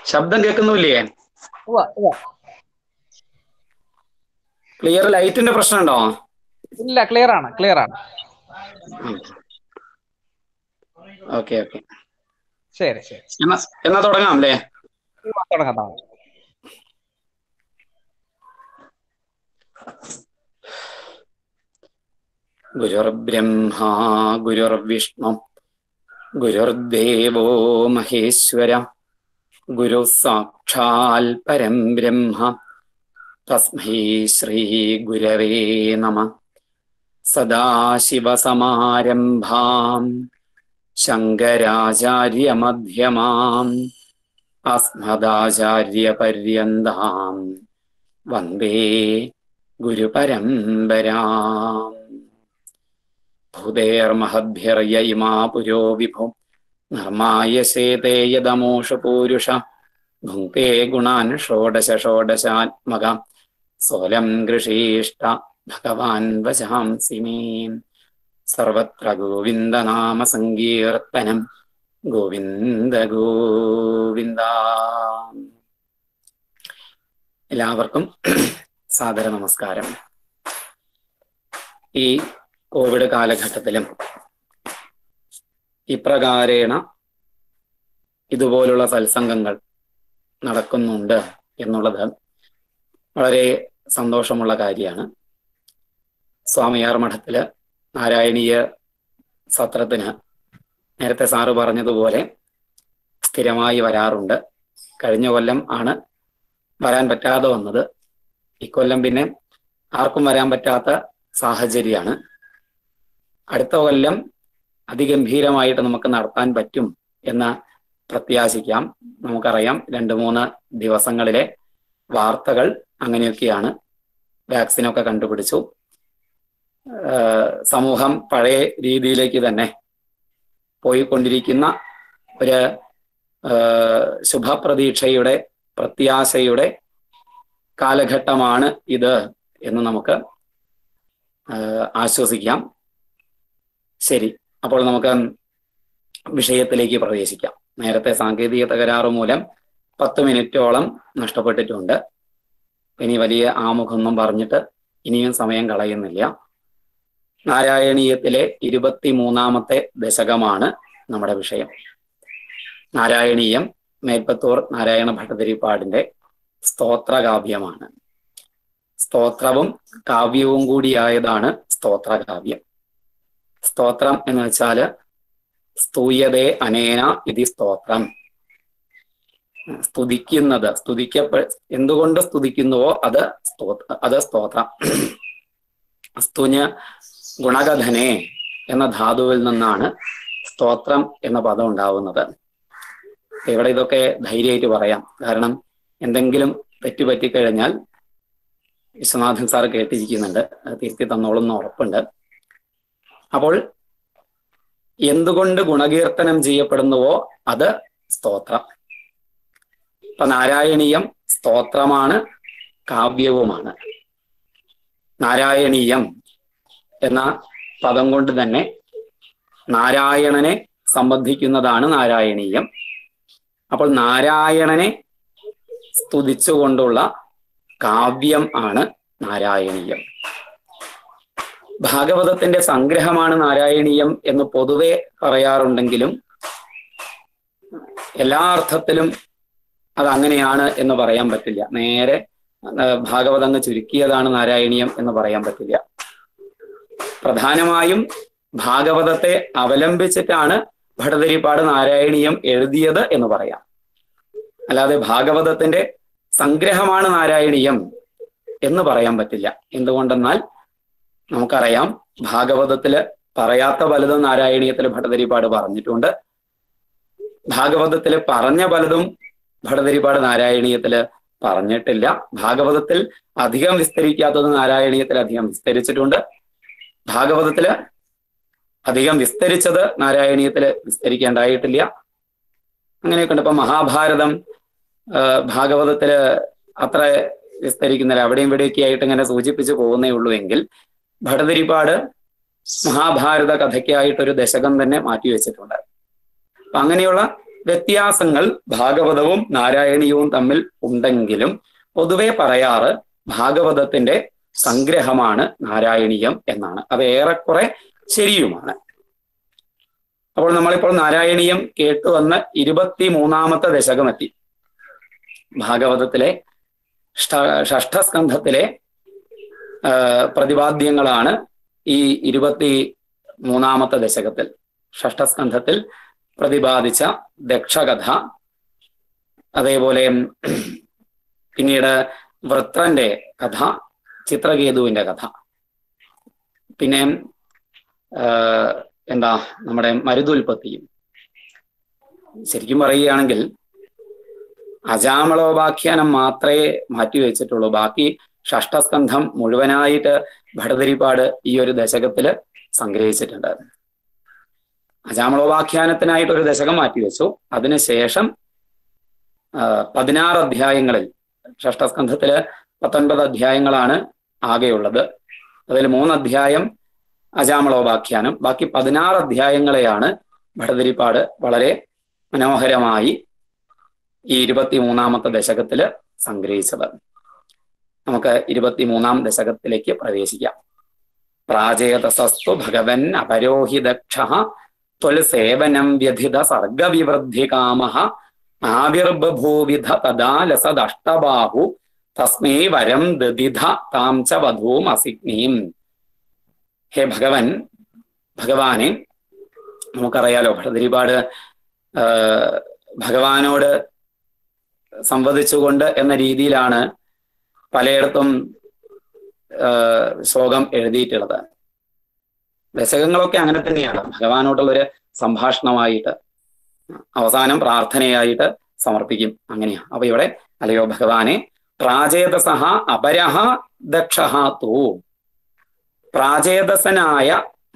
ശബ്ദം കേൾക്കുന്നില്ലേ ഉവ്വ, ഉവ്വ. ക്ലിയർ ലൈറ്റിന്റെ പ്രശ്നമുണ്ടോ ഇല്ല ക്ലിയർ ആണ് ക്ലിയർ ആണ് ഓക്കെ ഓക്കെ ശരി ശരി എന്നാ എന്നാ തുടങ്ങാം അല്ലേ ഉവ്വ, തുടങ്ങാം തുടങ്ങാം ഗുരുർബ്രഹ്മാ ഗുരുർവിഷ്ണു ഗുരുർദേവോ മഹേശ്വര ഗുരു സാക്ഷാൽ പരം ബ്രഹ്മ തസ്മൈ ശ്രീ ഗുരവേ നമ സദാശിവസമാരംഭാം ശങ്കരാചാര്യമധ്യമാം അസ്മദാചാര്യപര്യന്താം വന്ദേ ഗുരുപരമ്പരാം ഭൂതേർമഹദ്ഭിർയ ഇമാ പുരോ വിഭു നിർമായശേതേ യദമോഷ പൂരുഷ ഭുങ്ക്തേ ഗുണാൻ ഷോഡശ ഷോഡശാത്മക സോലം ഗൃഷീഷ്ട ഭഗവാൻ വശാംസി മേ സർവത്ര ഗോവിന്ദനാമ സങ്കീർത്തനം ഗോവിന്ദ ഗോവിന്ദ എല്ലാവർക്കും സാദര നമസ്കാരം ഈ കോവിഡ് കാലഘട്ടത്തിലും ഇപ്രകാരേണ ഇതുപോലുള്ള സത്സംഗങ്ങൾ നടക്കുന്നുണ്ട് എന്നുള്ളത് വളരെ സന്തോഷമുള്ള കാര്യമാണ് സ്വാമിയാർ മഠത്തില് നാരായണീയ സത്രത്തിന് നേരത്തെ സാറ് പറഞ്ഞതുപോലെ സ്ഥിരമായി വരാറുണ്ട് കഴിഞ്ഞ കൊല്ലം ആണ് വരാൻ പറ്റാതെ വന്നത് ഇക്കൊല്ലം പിന്നെ ആർക്കും വരാൻ പറ്റാത്ത സാഹചര്യമാണ് അടുത്ത കൊല്ലം അതിഗംഭീരമായിട്ട് നമുക്ക് നടത്താൻ പറ്റും എന്ന് പ്രത്യാശിക്കാം നമുക്കറിയാം രണ്ട് മൂന്ന് ദിവസങ്ങളിലെ വാർത്തകൾ അങ്ങനെയൊക്കെയാണ് വാക്സിനൊക്കെ കണ്ടുപിടിച്ചു സമൂഹം പഴയ രീതിയിലേക്ക് തന്നെ പോയിക്കൊണ്ടിരിക്കുന്ന ഒരു ശുഭപ്രതീക്ഷയുടെ പ്രത്യാശയുടെ കാലഘട്ടമാണ് ഇത് എന്ന് നമുക്ക് ആശ്വസിക്കാം ശരി അപ്പോൾ നമുക്ക് വിഷയത്തിലേക്ക് പ്രവേശിക്കാം നേരത്തെ സാങ്കേതിക തകരാറ് മൂലം പത്ത് മിനിറ്റോളം നഷ്ടപ്പെട്ടിട്ടുണ്ട് ഇനി വലിയ ആമുഖമൊന്നും പറഞ്ഞിട്ട് ഇനിയും സമയം കളയുന്നില്ല നാരായണീയത്തിലെ ഇരുപത്തി മൂന്നാമത്തെ ദശകമാണ് നമ്മുടെ വിഷയം നാരായണീയം മേൽപ്പത്തൂർ നാരായണ ഭട്ടതിരിപ്പാടിന്റെ സ്തോത്രകാവ്യമാണ് സ്തോത്രവും കാവ്യവും കൂടിയായതാണ് സ്തോത്രകാവ്യം സ്തോത്രം എന്ന് വെച്ചാല് സ്തൂയതേ അനേന ഇതി സ്തോത്രം സ്തുതിക്കുന്നത് സ്തുതിക്കപ്പെ എന്തുകൊണ്ട് സ്തുതിക്കുന്നുവോ അത് സ്തോത്ര അത് സ്തോത്രം സ്തുഞ്ഞ് ഗുണകഥനെ എന്ന ധാതുവിൽ നിന്നാണ് സ്തോത്രം എന്ന പദം ഉണ്ടാവുന്നത് ഇവിടെ ഇതൊക്കെ ധൈര്യമായിട്ട് പറയാം കാരണം എന്തെങ്കിലും തെറ്റുപറ്റിക്കഴിഞ്ഞാൽ വിശ്വനാഥൻ സാർ കേട്ടിരിക്കുന്നുണ്ട് അത് തിരുത്തി തന്നോളുന്ന ഉറപ്പുണ്ട് അപ്പോൾ എന്തുകൊണ്ട് ഗുണകീർത്തനം ചെയ്യപ്പെടുന്നുവോ അത് സ്തോത്രം ഇപ്പൊ നാരായണീയം സ്തോത്രമാണ് കാവ്യവുമാണ് നാരായണീയം എന്ന പദം കൊണ്ട് തന്നെ നാരായണനെ സംബന്ധിക്കുന്നതാണ് നാരായണീയം അപ്പോൾ നാരായണനെ സ്തുതിച്ചുകൊണ്ടുള്ള കാവ്യം ആണ് നാരായണീയം ഭാഗവതത്തിന്റെ സംഗ്രഹമാണ് നാരായണീയം എന്ന് പൊതുവെ പറയാറുണ്ടെങ്കിലും എല്ലാ അർത്ഥത്തിലും അത് അങ്ങനെയാണ് എന്ന് പറയാൻ പറ്റില്ല നേരെ ഭാഗവതം അങ്ങ് ചുരുക്കിയതാണ് നാരായണീയം എന്ന് പറയാൻ പറ്റില്ല പ്രധാനമായും ഭാഗവതത്തെ അവലംബിച്ചിട്ടാണ് ഭടതിരിപ്പാട് നാരായണീയം എഴുതിയത് എന്ന് പറയാം അല്ലാതെ ഭാഗവതത്തിന്റെ സംഗ്രഹമാണ് നാരായണീയം എന്ന് പറയാൻ പറ്റില്ല എന്തുകൊണ്ടെന്നാൽ നമുക്കറിയാം ഭാഗവതത്തില് പറയാത്ത പലതും നാരായണീയത്തിൽ ഭട്ടതിരിപ്പാട് പറഞ്ഞിട്ടുണ്ട് ഭാഗവതത്തിൽ പറഞ്ഞ പലതും ഭട്ടതിരിപ്പാട് നാരായണീയത്തില് പറഞ്ഞിട്ടില്ല ഭാഗവതത്തിൽ അധികം വിസ്തരിക്കാത്തത് നാരായണീയത്തിൽ അധികം വിസ്തരിച്ചിട്ടുണ്ട് ഭാഗവതത്തില് അധികം വിസ്തരിച്ചത് നാരായണീയത്തില് വിസ്തരിക്കേണ്ടായിട്ടില്ല അങ്ങനെയൊക്കെ ഉണ്ട് ഇപ്പൊ മഹാഭാരതം ഭാഗവതത്തില് അത്ര വിസ്തരിക്കുന്നില്ല അവിടെയും ഇവിടെയൊക്കെ ആയിട്ട് ഇങ്ങനെ സൂചിപ്പിച്ചു പോകുന്നേ ഉള്ളൂ എങ്കിൽ ഭടതിരിപ്പാട് മഹാഭാരത കഥയ്ക്കായിട്ടൊരു ദശകം തന്നെ മാറ്റിവെച്ചിട്ടുണ്ട് അപ്പൊ അങ്ങനെയുള്ള വ്യത്യാസങ്ങൾ ഭാഗവതവും നാരായണീയവും തമ്മിൽ ഉണ്ടെങ്കിലും പൊതുവെ പറയാറ് ഭാഗവതത്തിന്റെ സംഗ്രഹമാണ് നാരായണീയം എന്നാണ് അത് ഏറെക്കുറെ ശരിയുമാണ് അപ്പോൾ നമ്മളിപ്പോൾ നാരായണീയം കേട്ടുവന്ന് ഇരുപത്തി മൂന്നാമത്തെ ദശകമെത്തി ഭാഗവതത്തിലെ ഷ്ട- ഷഷ്ഠസ്കന്ധത്തിലെ ആ, പ്രതിപാദ്യങ്ങളാണ് ഈ ഇരുപത്തി മൂന്നാമത്തെ ദശകത്തിൽ ഷഷ്ഠസ്കന്ധത്തിൽ പ്രതിപാദിച്ച ദക്ഷകഥ അതേപോലെ പിന്നീട് വൃത്രന്റെ കഥ ചിത്രകേതുവിന്റെ കഥ പിന്നെ ആ, എന്താ നമ്മുടെ മരുതുൽപ്പത്തിയും ശരിക്കും പറയുകയാണെങ്കിൽ അജാമളോപാഖ്യാനം മാത്രമേ മാറ്റിവെച്ചിട്ടുള്ളൂ ബാക്കി ഷഷ്ഠസ്കന്ധം മുഴുവനായിട്ട് ഭടതിരിപ്പാട് ഈ ഒരു ദശകത്തില് സംഗ്രഹിച്ചിട്ടുണ്ട് അജാമളോപാഖ്യാനത്തിനായിട്ട് ഒരു ദശകം മാറ്റിവെച്ചു അതിനുശേഷം ആ, പതിനാറ് അധ്യായങ്ങളിൽ ഷഷ്ഠസ്കന്ധത്തില് പത്തൊൻപത് അധ്യായങ്ങളാണ് ആകെയുള്ളത് അതിൽ മൂന്ന് അധ്യായം അജാമളോപാഖ്യാനം ബാക്കി പതിനാറ് അധ്യായങ്ങളെയാണ് ഭടതിരിപ്പാട് വളരെ മനോഹരമായി ഈ ഇരുപത്തി മൂന്നാമത്തെ ദശകത്തില് സംഗ്രഹിച്ചത് നമുക്ക് ഇരുപത്തി മൂന്നാം ദശകത്തിലേക്ക് പ്രവേശിക്കാം പ്രാചേതസസ്തു ഭഗവൻ അപരോഹിതക്ഷ ത്വൽസേവനം വ്യഥിത സർഗവിവൃദ്ധികാമ ആവിർബഭൂവിധ തദാ ലസദഷ്ടബാഹു തസ്മൈ വരം ദദിധ താം ച വധൂം അസിഗ്നീം ഹേ ഭഗവൻ ഭഗവാനെ നമുക്കറിയാലോ ഭട്ടതിരിപാട് ആ, ഭഗവാനോട് സംവദിച്ചുകൊണ്ട് എന്ന രീതിയിലാണ് പലയിടത്തും ആ, ശ്ലോകം എഴുതിയിട്ടുള്ളത് ദശകങ്ങളൊക്കെ അങ്ങനെ തന്നെയാണ് ഭഗവാനോടുള്ള ഒരു സംഭാഷണമായിട്ട് അവസാനം പ്രാർത്ഥനയായിട്ട് സമർപ്പിക്കും അങ്ങനെയാ അപ്പൊ ഇവിടെ അല്ലയോ ഭഗവാനെ പ്രാചേതസഹ അപരഹ ദക്ഷ തൂ പ്രാചേതസനായ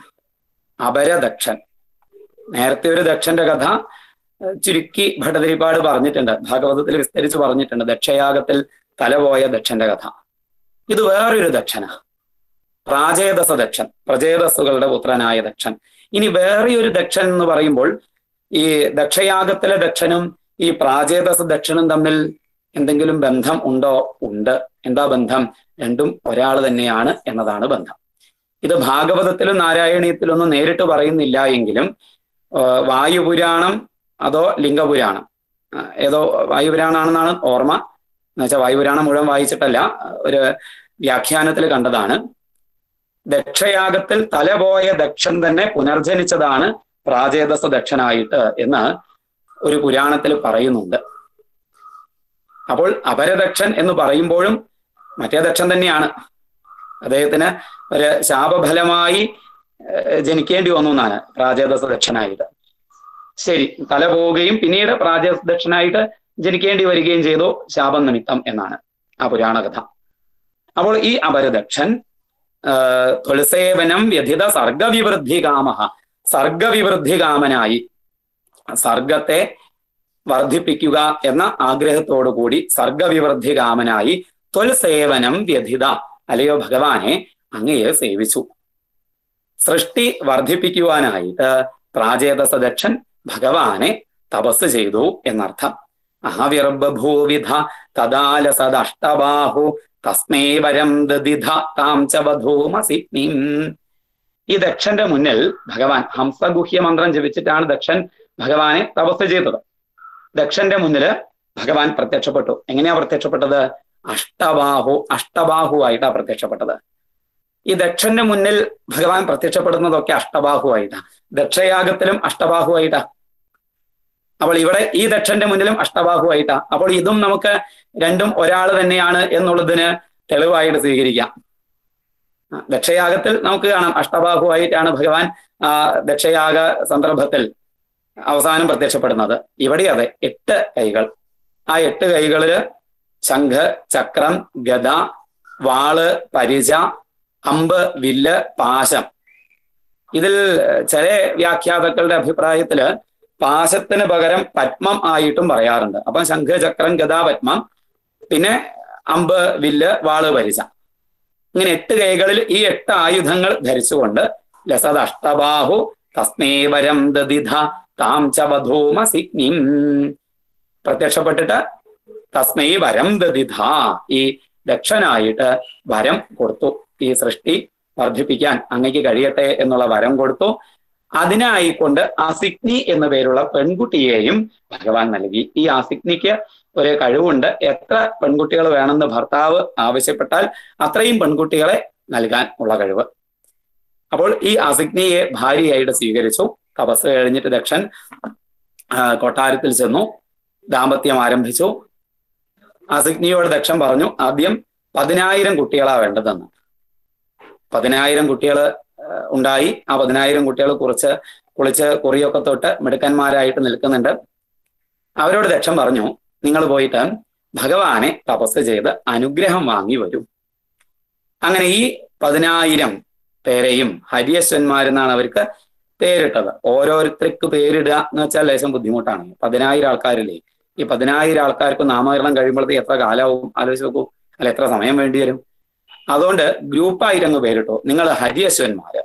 അപരദക്ഷൻ നേരത്തെ ഒരു ദക്ഷന്റെ കഥ ഏഹ്, ചുരുക്കി ഭട്ടതിരിപ്പാട് പറഞ്ഞിട്ടുണ്ട് ഭാഗവതത്തിൽ വിസ്തരിച്ച് പറഞ്ഞിട്ടുണ്ട് ദക്ഷയാഗത്തിൽ തലപോയ ദക്ഷന്റെ കഥ ഇത് വേറൊരു ദക്ഷന പ്രാചേതസ ദക്ഷൻ പ്രചേതസ്സുകളുടെ പുത്രനായ ദക്ഷൻ ഇനി വേറെ ഒരു ദക്ഷൻ എന്ന് പറയുമ്പോൾ ഈ ദക്ഷയാഗത്തിലെ ദക്ഷനും ഈ പ്രാചേതസ ദക്ഷനും തമ്മിൽ എന്തെങ്കിലും ബന്ധം ഉണ്ടോ ഉണ്ട് എന്താ ബന്ധം രണ്ടും ഒരാൾ തന്നെയാണ് എന്നതാണ് ബന്ധം ഇത് ഭാഗവതത്തിലും നാരായണീയത്തിലൊന്നും നേരിട്ട് പറയുന്നില്ല എങ്കിലും ആ, വായുപുരാണം അതോ ലിംഗപുരാണം ആ, ഏതോ വായുപുരാണാണെന്നാണ് ഓർമ്മ എന്നുവെച്ചാൽ വായുപുരാണം മുഴുവൻ വായിച്ചിട്ടല്ല ഒരു വ്യാഖ്യാനത്തിൽ കണ്ടതാണ് ദക്ഷയാഗത്തിൽ തലപോയ ദക്ഷൻ തന്നെ പുനർജനിച്ചതാണ് പ്രാചേതസ ദക്ഷനായിട്ട് എന്ന് ഒരു പുരാണത്തിൽ പറയുന്നുണ്ട് അപ്പോൾ അപരദക്ഷൻ എന്ന് പറയുമ്പോഴും മറ്റേ ദക്ഷൻ തന്നെയാണ് അദ്ദേഹത്തിന് ഒരു ശാപഫലമായി ഏഹ്, ജനിക്കേണ്ടി വന്നു എന്നാണ് പ്രാചേതസ ദക്ഷനായിട്ട് ശരി തല പോവുകയും പിന്നീട് പ്രാചേതസ ദക്ഷനായിട്ട് ജനിക്കേണ്ടി വരികയും ചെയ്തു ശാപം നിമിത്തം എന്നാണ് ആ പുരാണ കഥ അപ്പോൾ ഈ അപരദക്ഷൻ ആഹ്, തുളസേവനം വ്യഥിത സർഗവിവൃദ്ധി കാമ സർഗവിവൃദ്ധി കാമനായി സർഗത്തെ വർദ്ധിപ്പിക്കുക എന്ന ആഗ്രഹത്തോടു കൂടി സർഗവിവൃദ്ധി കാമനായി ത്വൽസേവനം വ്യഥിത അല്ലയോ ഭഗവാനെ അങ്ങയെ സേവിച്ചു സൃഷ്ടി വർദ്ധിപ്പിക്കുവാനായിട്ട് പ്രാചേതസ ദക്ഷൻ ഭഗവാനെ തപസ് ചെയ്തു എന്നർത്ഥം ആവിർബഭൂവിധ തദാലസദഷ്ടബാഹു തസ്മേ വരം ദദിധ താം ച വധൂമസിഗ്നിം ഈ ദക്ഷന്റെ മുന്നിൽ ഭഗവാൻ ഹംസഗുഹ്യ മന്ത്രം ജപിച്ചിട്ടാണ് ദക്ഷൻ ഭഗവാനെ തപസ് ചെയ്തത് ദക്ഷന്റെ മുന്നില് ഭഗവാൻ പ്രത്യക്ഷപ്പെട്ടു എങ്ങനെയാ പ്രത്യക്ഷപ്പെട്ടത് അഷ്ടബാഹു അഷ്ടബാഹുവായിട്ടാ പ്രത്യക്ഷപ്പെട്ടത് ഈ ദക്ഷന്റെ മുന്നിൽ ഭഗവാൻ പ്രത്യക്ഷപ്പെടുന്നതൊക്കെ അഷ്ടബാഹുവായിട്ടാ ദക്ഷയാഗത്തിലും അഷ്ടബാഹുവായിട്ടാ അപ്പോൾ ഇവിടെ ഈ ദക്ഷന്റെ മുന്നിലും അഷ്ടബാഹുവായിട്ടാ അപ്പോൾ ഇതും നമുക്ക് രണ്ടും ഒരാൾ തന്നെയാണ് എന്നുള്ളതിന് തെളിവായിട്ട് സ്വീകരിക്കാം ആ, ദക്ഷയാഗത്തിൽ നമുക്ക് കാണാം അഷ്ടബാഹുവായിട്ടാണ് ഭഗവാൻ ആ ദക്ഷയാഗ സന്ദർഭത്തിൽ അവസാനം പ്രത്യക്ഷപ്പെടുന്നത് ഇവിടെ അതെ എട്ട് കൈകൾ ആ എട്ട് കൈകളില് ശംഖ് ചക്രം ഗദ വാള് പരിച അമ്പ് വില്ല് പാശം ഇതിൽ ചില വ്യാഖ്യാതാക്കളുടെ അഭിപ്രായത്തില് പാശത്തിന് പകരം പത്മം ആയിട്ടും പറയാറുണ്ട് അപ്പം ശംഖ് ചക്രം ഗദ പത്മം പിന്നെ അമ്പ് വില്ല് വാള് പരിച ഇങ്ങനെ എട്ട് കൈകളിൽ ഈ എട്ട് ആയുധങ്ങൾ ധരിച്ചുകൊണ്ട് ലസത് അഷ്ടബാഹു തസ്മേ വരം ദദിധ താം ച വധൂമസിഗ്നിം പ്രത്യക്ഷപ്പെട്ടിട്ട് തസ്മൈ വരം ദതിധ ഈ ദക്ഷനായിട്ട് വരം കൊടുത്തു ഈ സൃഷ്ടി വർദ്ധിപ്പിക്കാൻ അങ്ങയ്ക്ക് കഴിയട്ടെ എന്നുള്ള വരം കൊടുത്തു അതിനായിക്കൊണ്ട് അസിഗ്നി എന്നു പേരുള്ള പെൺകുട്ടിയെയും ഭഗവാൻ നൽകി ഈ അസിഗ്നിക്ക് ഒരു കഴിവുണ്ട് എത്ര പെൺകുട്ടികൾ വേണമെന്ന് ഭർത്താവ് ആവശ്യപ്പെട്ടാൽ അത്രയും പെൺകുട്ടികളെ നൽകാൻ ഉള്ള കഴിവ് അപ്പോൾ ഈ അസിഗ്നിയെ ഭാര്യയായിട്ട് സ്വീകരിച്ചു തപസ് കഴിഞ്ഞിട്ട് ദക്ഷൻ ആ, കൊട്ടാരത്തിൽ ചെന്നു ദാമ്പത്യം ആരംഭിച്ചു അസിഗ്നിയോട് ദക്ഷൻ പറഞ്ഞു ആദ്യം പതിനായിരം കുട്ടികളാ വേണ്ടതെന്ന് പതിനായിരം കുട്ടികൾ ഉണ്ടായി ആ പതിനായിരം കുട്ടികൾ കുറച്ച് കുളിച്ച് കുറിയൊക്കെ തൊട്ട് മിടുക്കന്മാരായിട്ട് നിൽക്കുന്നുണ്ട് അവരോട് ദക്ഷൻ പറഞ്ഞു നിങ്ങൾ പോയിട്ട് ഭഗവാനെ തപസ് ചെയ്ത് അനുഗ്രഹം വാങ്ങി വരും അങ്ങനെ ഈ പതിനായിരം പേരെയും ഹരിയശ്വന്മാരെന്നാണ് അവർക്ക് പേരിട്ടത് ഓരോരുത്തർക്ക് പേരിടുക എന്ന് വെച്ചാൽ ലേശം ബുദ്ധിമുട്ടാണ് പതിനായിരം ആൾക്കാരില്ലേ ഈ പതിനായിരം ആൾക്കാർക്ക് നാമകരണം കഴിയുമ്പോഴത്തേക്ക് എത്ര കാലമാവും ആലോചിച്ച് നോക്കൂ അല്ല എത്ര സമയം വേണ്ടി വരും അതുകൊണ്ട് ഗ്രൂപ്പായിട്ട് അങ്ങ് പേരിട്ടു നിങ്ങൾ ഹരിയശ്വന്മാര്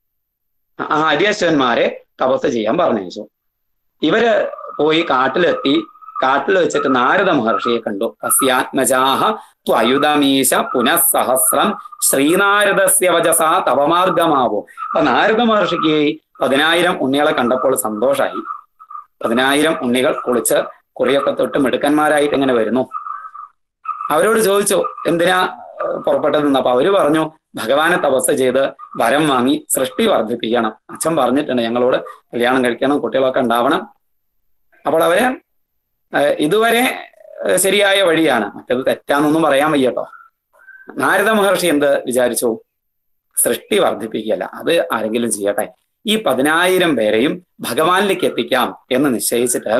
ആ ഹരിയശ്വന്മാരെ തപസ് ചെയ്യാൻ പറഞ്ഞയച്ചു ഇവര് പോയി കാട്ടിലെത്തി കാട്ടിൽ വെച്ചിട്ട് നാരദ മഹർഷിയെ കണ്ടു അസ്യാത്മജാഹ ത്വയുധമീശ പുനഃസഹസ്രം ശ്രീനാരദസ്യ വചസ തപമാർഗമാവോ അപ്പൊ നാരദ മഹർഷിക്ക് ഈ പതിനായിരം ഉണ്ണികളെ കണ്ടപ്പോൾ സന്തോഷായി പതിനായിരം ഉണ്ണികൾ കുളിച്ച് കുറിയൊക്കെ തൊട്ട് മിടുക്കന്മാരായിട്ട് ഇങ്ങനെ വരുന്നു അവരോട് ചോദിച്ചു എന്തിനാ ഏഹ്, പുറപ്പെട്ടതെന്ന് അപ്പൊ അവര് പറഞ്ഞു ഭഗവാനെ തപസ് ചെയ്ത് വരം വാങ്ങി സൃഷ്ടി വർദ്ധിപ്പിക്കണം അച്ഛൻ പറഞ്ഞിട്ടുണ്ട് ഞങ്ങളോട് കല്യാണം കഴിക്കണം കുട്ടികളൊക്കെ ഉണ്ടാവണം അപ്പോൾ അവര് ഏഹ്, ഇതുവരെ ഏഹ്, ശരിയായ വഴിയാണ് മറ്റത് തെറ്റാന്നൊന്നും പറയാൻ വയ്യട്ടോ നാരദ മഹർഷി എന്ത് വിചാരിച്ചു സൃഷ്ടി വർദ്ധിപ്പിക്കുകയല്ല അത് ആരെങ്കിലും ചെയ്യട്ടെ ഈ പതിനായിരം പേരെയും ഭഗവാനിലേക്ക് എത്തിക്കാം എന്ന് നിശ്ചയിച്ചിട്ട്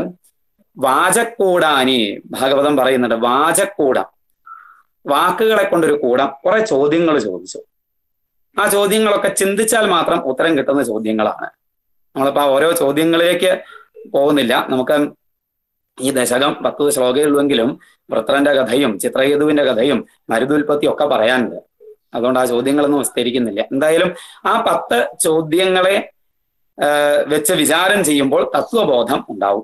വാചക്കൂടാനി ഭാഗവതം പറയുന്നുണ്ട് വാചക്കൂടം വാക്കുകളെ കൊണ്ടൊരു കൂടം കുറെ ചോദ്യങ്ങൾ ചോദിച്ചു ആ ചോദ്യങ്ങളൊക്കെ ചിന്തിച്ചാൽ മാത്രം ഉത്തരം കിട്ടുന്ന ചോദ്യങ്ങളാണ് നമ്മളിപ്പോ ആ ഓരോ ചോദ്യങ്ങളിലേക്ക് പോകുന്നില്ല നമുക്ക് ഈ ദശകം പത്ത് ശ്ലോകമുള്ളെങ്കിലും വൃത്രന്റെ കഥയും ചിത്രകേതുവിന്റെ കഥയും മരുതുൽപ്പത്തിയും ഒക്കെ പറയാനുണ്ട് അതുകൊണ്ട് ആ ചോദ്യങ്ങളൊന്നും വിസ്തരിക്കുന്നില്ല എന്തായാലും ആ പത്ത് ചോദ്യങ്ങളെ ആഹ് വെച്ച് വിചാരം ചെയ്യുമ്പോൾ തത്വബോധം ഉണ്ടാവും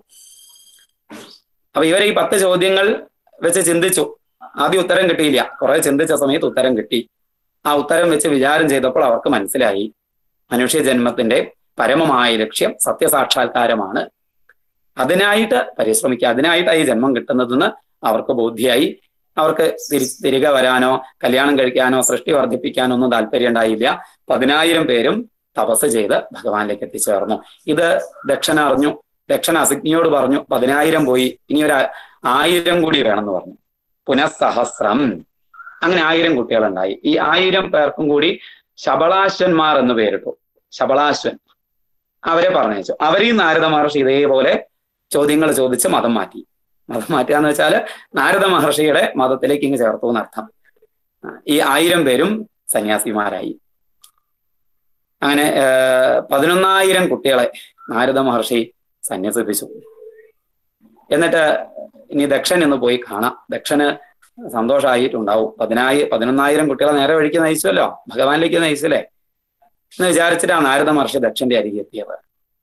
അപ്പൊ ഇവരെ ഈ പത്ത് ചോദ്യങ്ങൾ വെച്ച് ചിന്തിച്ചു ആദ്യം ഉത്തരം കിട്ടിയില്ല കുറെ ചിന്തിച്ച സമയത്ത് ഉത്തരം കിട്ടി ആ ഉത്തരം വെച്ച് വിചാരം ചെയ്തപ്പോൾ അവർക്ക് മനസ്സിലായി മനുഷ്യ ജന്മത്തിന്റെ പരമമായ ലക്ഷ്യം സത്യസാക്ഷാത്കാരമാണ് അതിനായിട്ട് പരിശ്രമിക്കുക അതിനായിട്ടാണ് ഈ ജന്മം കിട്ടുന്നതെന്ന് അവർക്ക് ബോധ്യായി അവർക്ക് തിരി തിരികെ വരാനോ കല്യാണം കഴിക്കാനോ സൃഷ്ടി വർദ്ധിപ്പിക്കാനോ ഒന്നും താല്പര്യം ഉണ്ടായില്ല പതിനായിരം പേരും തപസ് ചെയ്ത് ഭഗവാനിലേക്ക് എത്തിച്ചേർന്നു ഇത് ദക്ഷൻ അറിഞ്ഞു ദക്ഷൻ അസിഗ്നിയോട് പറഞ്ഞു പതിനായിരം പോയി ഇനി ഒരു ആയിരം കൂടി വേണമെന്ന് പറഞ്ഞു പുനഃസഹസ്രം അങ്ങനെ ആയിരം കുട്ടികളുണ്ടായി ഈ ആയിരം പേർക്കും കൂടി ശബളാശ്വന്മാർ എന്ന് പേരിട്ടു ശബളാശ്വൻ അവരെ പറഞ്ഞയച്ചു അവരെയും നാരദ മഹർഷി ഇതേപോലെ ചോദ്യങ്ങൾ ചോദിച്ച് മതം മാറ്റി മതം മാറ്റുക എന്ന് വെച്ചാൽ നാരദ മഹർഷിയുടെ മതത്തിലേക്ക് ഇങ്ങ് ചേർത്തു എന്നർത്ഥം ഈ ആയിരം പേരും സന്യാസിമാരായി അങ്ങനെ ഏർ പതിനൊന്നായിരം കുട്ടികളെ നാരദ മഹർഷി സന്യസിപ്പിച്ചു എന്നിട്ട് ഇനി ദക്ഷൻ എന്ന് പോയി കാണാം ദക്ഷന് സന്തോഷമായിട്ടുണ്ടാവും പതിനായി പതിനൊന്നായിരം കുട്ടികളെ നേരെ വഴിക്ക് നയിച്ചല്ലോ ഭഗവാനിലേക്ക് നയിച്ചല്ലേ എന്ന് വിചാരിച്ചിട്ടാണ് നാരദ മഹർഷി ദക്ഷന്റെ അരികെ എത്തിയത്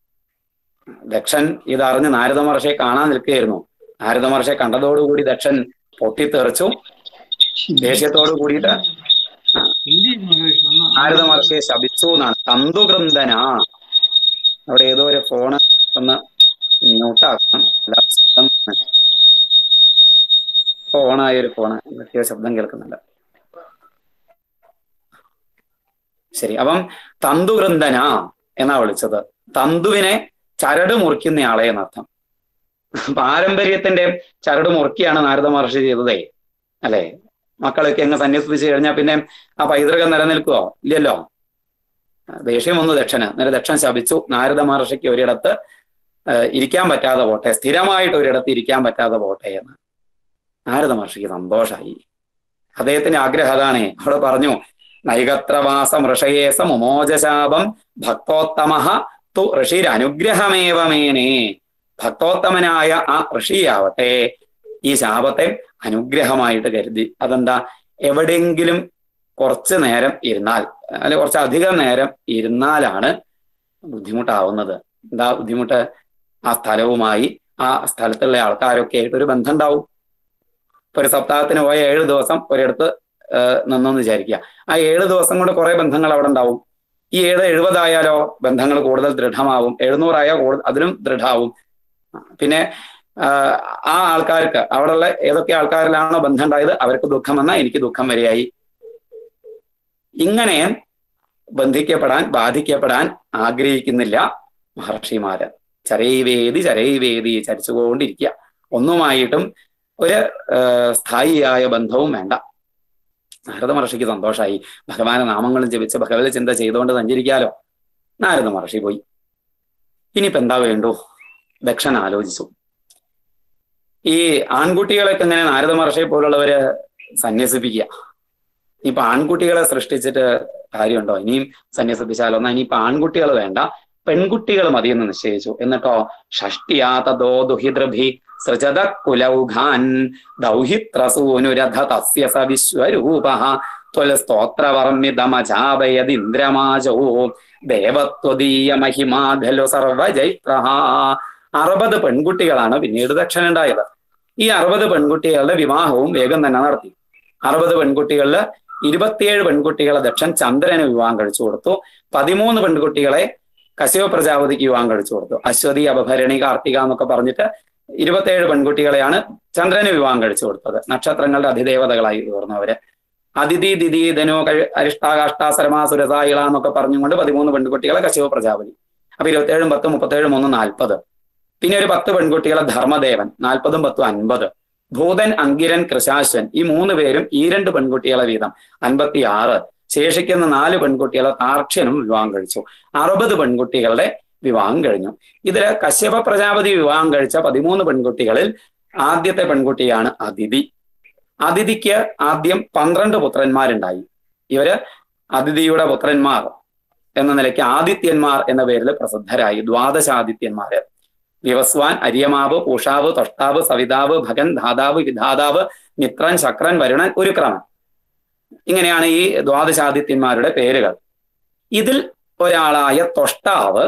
ദക്ഷൻ ഇതറിഞ്ഞ് നാരദ മഹർഷിയെ കാണാൻ നിൽക്കുകയായിരുന്നു നാരദ മഹർഷിയെ കണ്ടതോടുകൂടി ദക്ഷൻ പൊട്ടിത്തെറിച്ചു ദേഷ്യത്തോടു കൂടിയിട്ട് നാരദ മഹർഷിയെ ശപിച്ചു എന്നാണ് തന്തുകൃന്ദന അവിടെ ഏതോ ഒരു ഫോണ് ഒന്ന് മ്യൂട്ടാക്കണം അല്ലാതെ ശബ്ദം ഫോണായ ഒരു ഫോണ് എന്തൊക്കെയോ ശബ്ദം കേൾക്കുന്നുണ്ട് ശരി അപ്പം തന്തുകൃന്ദന എന്നാ വിളിച്ചത് തന്തുവിനെ ചരട് മുറിക്കുന്നയാളെ എന്നർത്ഥം പാരമ്പര്യത്തിന്റെ ചരട് മുറുക്കിയാണ് നാരദ മഹർഷി ചെയ്തതേ അല്ലെ മക്കളൊക്കെ അങ്ങ് സന്യസിപ്പിച്ച് കഴിഞ്ഞാൽ പിന്നെ ആ പൈതൃകം നിലനിൽക്കുവോ ഇല്ലല്ലോ ദേഷ്യം വന്നു ദക്ഷന് നേരെ ദക്ഷൻ ശപിച്ചു നാരദ മഹർഷിക്ക് ഒരിടത്ത് ഏഹ് ഇരിക്കാൻ പറ്റാതെ പോട്ടെ സ്ഥിരമായിട്ട് ഒരിടത്ത് ഇരിക്കാൻ പറ്റാതെ പോട്ടെ എന്ന് നാരദ മഹർഷിക്ക് സന്തോഷായി അദ്ദേഹത്തിന്റെ ആഗ്രഹം അതാണേ അവിടെ പറഞ്ഞു നൈകത്രവാസം ഋഷയേസ മുമോജശാപം ഭക്തോത്തമ തു ഋഷിരനുഗ്രഹമേവമേനേ ഭക്തോത്തമനായ ആ ഋഷിയാവട്ടെ ഈ ശാപത്തെ അനുഗ്രഹമായിട്ട് കരുതി അതെന്താ എവിടെയെങ്കിലും കുറച്ച് നേരം ഇരുന്നാൽ അല്ലെ കുറച്ച് അധികം നേരം ഇരുന്നാലാണ് ബുദ്ധിമുട്ടാവുന്നത് എന്താ ബുദ്ധിമുട്ട് ആ സ്ഥലവുമായി ആ സ്ഥലത്തുള്ള ആൾക്കാരൊക്കെ ആയിട്ട് ഒരു ബന്ധം ഉണ്ടാവും ഇപ്പൊ ഒരു സപ്താഹത്തിന് പോയ ഏഴ് ദിവസം ഒരിടത്ത് ഏഹ് നിന്നെന്ന് വിചാരിക്കുക ആ ഏഴ് ദിവസം കൊണ്ട് കുറെ ബന്ധങ്ങൾ അവിടെ ഉണ്ടാവും ഈ ഏഴ് എഴുപതായാലോ ബന്ധങ്ങൾ കൂടുതൽ ദൃഢമാവും എഴുന്നൂറായാൽ കൂടുതൽ അതിലും ദൃഢമാവും പിന്നെ ആഹ് ആ ആൾക്കാർക്ക് അവിടെയുള്ള ഏതൊക്കെ ആൾക്കാരിലാണോ ബന്ധം ഉണ്ടായത് അവർക്ക് ദുഃഖം വന്നാൽ എനിക്ക് ദുഃഖം വരെയായി ഇങ്ങനെ ബന്ധിക്കപ്പെടാൻ ബാധിക്കപ്പെടാൻ ആഗ്രഹിക്കുന്നില്ല മഹർഷിമാര് ചരൈവേദി ചരൈവേദി ചരിച്ചുകൊണ്ടിരിക്കുക ഒന്നുമായിട്ടും ഒരു ആഹ് സ്ഥായിയായ ബന്ധവും വേണ്ട നാരദ മഹർഷിക്ക് സന്തോഷമായി ഭഗവാന്റെ നാമങ്ങളും ജപിച്ച് ഭഗവത് ചിന്ത ചെയ്തുകൊണ്ട് സഞ്ചരിക്കാലോ നാരദ മഹർഷി പോയി ഇനിയിപ്പോ എന്താ വേണ്ടു ദക്ഷൻ ആലോചിച്ചു ഈ ആൺകുട്ടികളൊക്കെ ഇങ്ങനെ നാരദ മഹർഷിയെ പോലുള്ളവര് സന്യസിപ്പിക്കുക ഇനിയിപ്പൊ ആൺകുട്ടികളെ സൃഷ്ടിച്ചിട്ട് കാര്യമുണ്ടോ ഇനിയും സന്യസിപ്പിച്ചാലോ എന്നാ ഇനിയിപ്പൊ ആൺകുട്ടികൾ വേണ്ട പെൺകുട്ടികൾ മതിയെന്ന് നിശ്ചയിച്ചു എന്നിട്ടോ ഷഷ്ടിയാ തദോ ദുഹിതൃഭി സൃജത കുലൗഘാൻ ദൗഹിത്രസൂനുരഥ തസ്യ സ വിശ്വരൂപ ത്വൽ സ്തോത്രവർമ്മിതമചാപയതിന്ദ്രമാജോ ദേവത്വദീയ മഹിമാഖലു സർവജൈത്ര അറുപത് പെൺകുട്ടികളാണ് പിന്നീട് ദക്ഷനുണ്ടായത് ഈ അറുപത് പെൺകുട്ടികളുടെ വിവാഹവും വേഗം തന്നെ നടത്തി അറുപത് പെൺകുട്ടികളില് ഇരുപത്തിയേഴ് പെൺകുട്ടികളെ ദക്ഷൻ ചന്ദ്രന് വിവാഹം കഴിച്ചു കൊടുത്തു പതിമൂന്ന് പെൺകുട്ടികളെ കശ്യപ പ്രജാപതിക്ക് വിവാഹം കഴിച്ചു കൊടുത്തു അശ്വതി അപഭരണി കാർത്തിക എന്നൊക്കെ പറഞ്ഞിട്ട് ഇരുപത്തിയേഴ് പെൺകുട്ടികളെയാണ് ചന്ദ്രന് വിവാഹം കഴിച്ചു കൊടുത്തത് നക്ഷത്രങ്ങളുടെ അധിദേവതകളായി തീർന്നവര് അതിഥി ദിതി ധനു കഴി അരിഷ്ടാകാഷ്ട സരമാ സുരസായിള എന്നൊക്കെ പറഞ്ഞുകൊണ്ട് പതിമൂന്ന് പെൺകുട്ടികളെ കശ്യപ പ്രജാപതി അപ്പൊ ഇരുപത്തിയേഴും പത്ത് മുപ്പത്തേഴും മൂന്ന് നാൽപ്പത് പിന്നെ ഒരു പത്ത് പെൺകുട്ടികളെ ധർമ്മദേവൻ നാൽപ്പതും പത്തും അൻപത് ഭൂതൻ അങ്കിരൻ കൃശാശ്വൻ ഈ മൂന്ന് പേരും ഈ രണ്ട് പെൺകുട്ടികളെ വീതം അൻപത്തി ആറ് ശേഷിക്കുന്ന നാല് പെൺകുട്ടികളെ താർക്ഷ്യനും വിവാഹം കഴിച്ചു അറുപത് പെൺകുട്ടികളുടെ വിവാഹം കഴിഞ്ഞു ഇതില് കശ്യപ പ്രജാപതി വിവാഹം കഴിച്ച പതിമൂന്ന് പെൺകുട്ടികളിൽ ആദ്യത്തെ പെൺകുട്ടിയാണ് അതിഥി അതിഥിക്ക് ആദ്യം പന്ത്രണ്ട് പുത്രന്മാരുണ്ടായി ഇവര് അതിഥിയുടെ പുത്രന്മാർ എന്ന നിലയ്ക്ക് ആദിത്യന്മാർ എന്ന പേരിൽ പ്രസിദ്ധരായി ദ്വാദശാദിത്യന്മാര് വിവസ്വാൻ അരിയമാവ് പൂഷാവ് തൊഷ്ടാവ് സവിതാവ് ഭഗൻ ധാതാവ് വിധാതാവ് മിത്രൻ ശക്രൻ വരുണൻ ഒരു ക്രമം ഇങ്ങനെയാണ് ഈ ദ്വാദശാദിത്യന്മാരുടെ പേരുകൾ ഇതിൽ ഒരാളായ തൊഷ്ടാവ്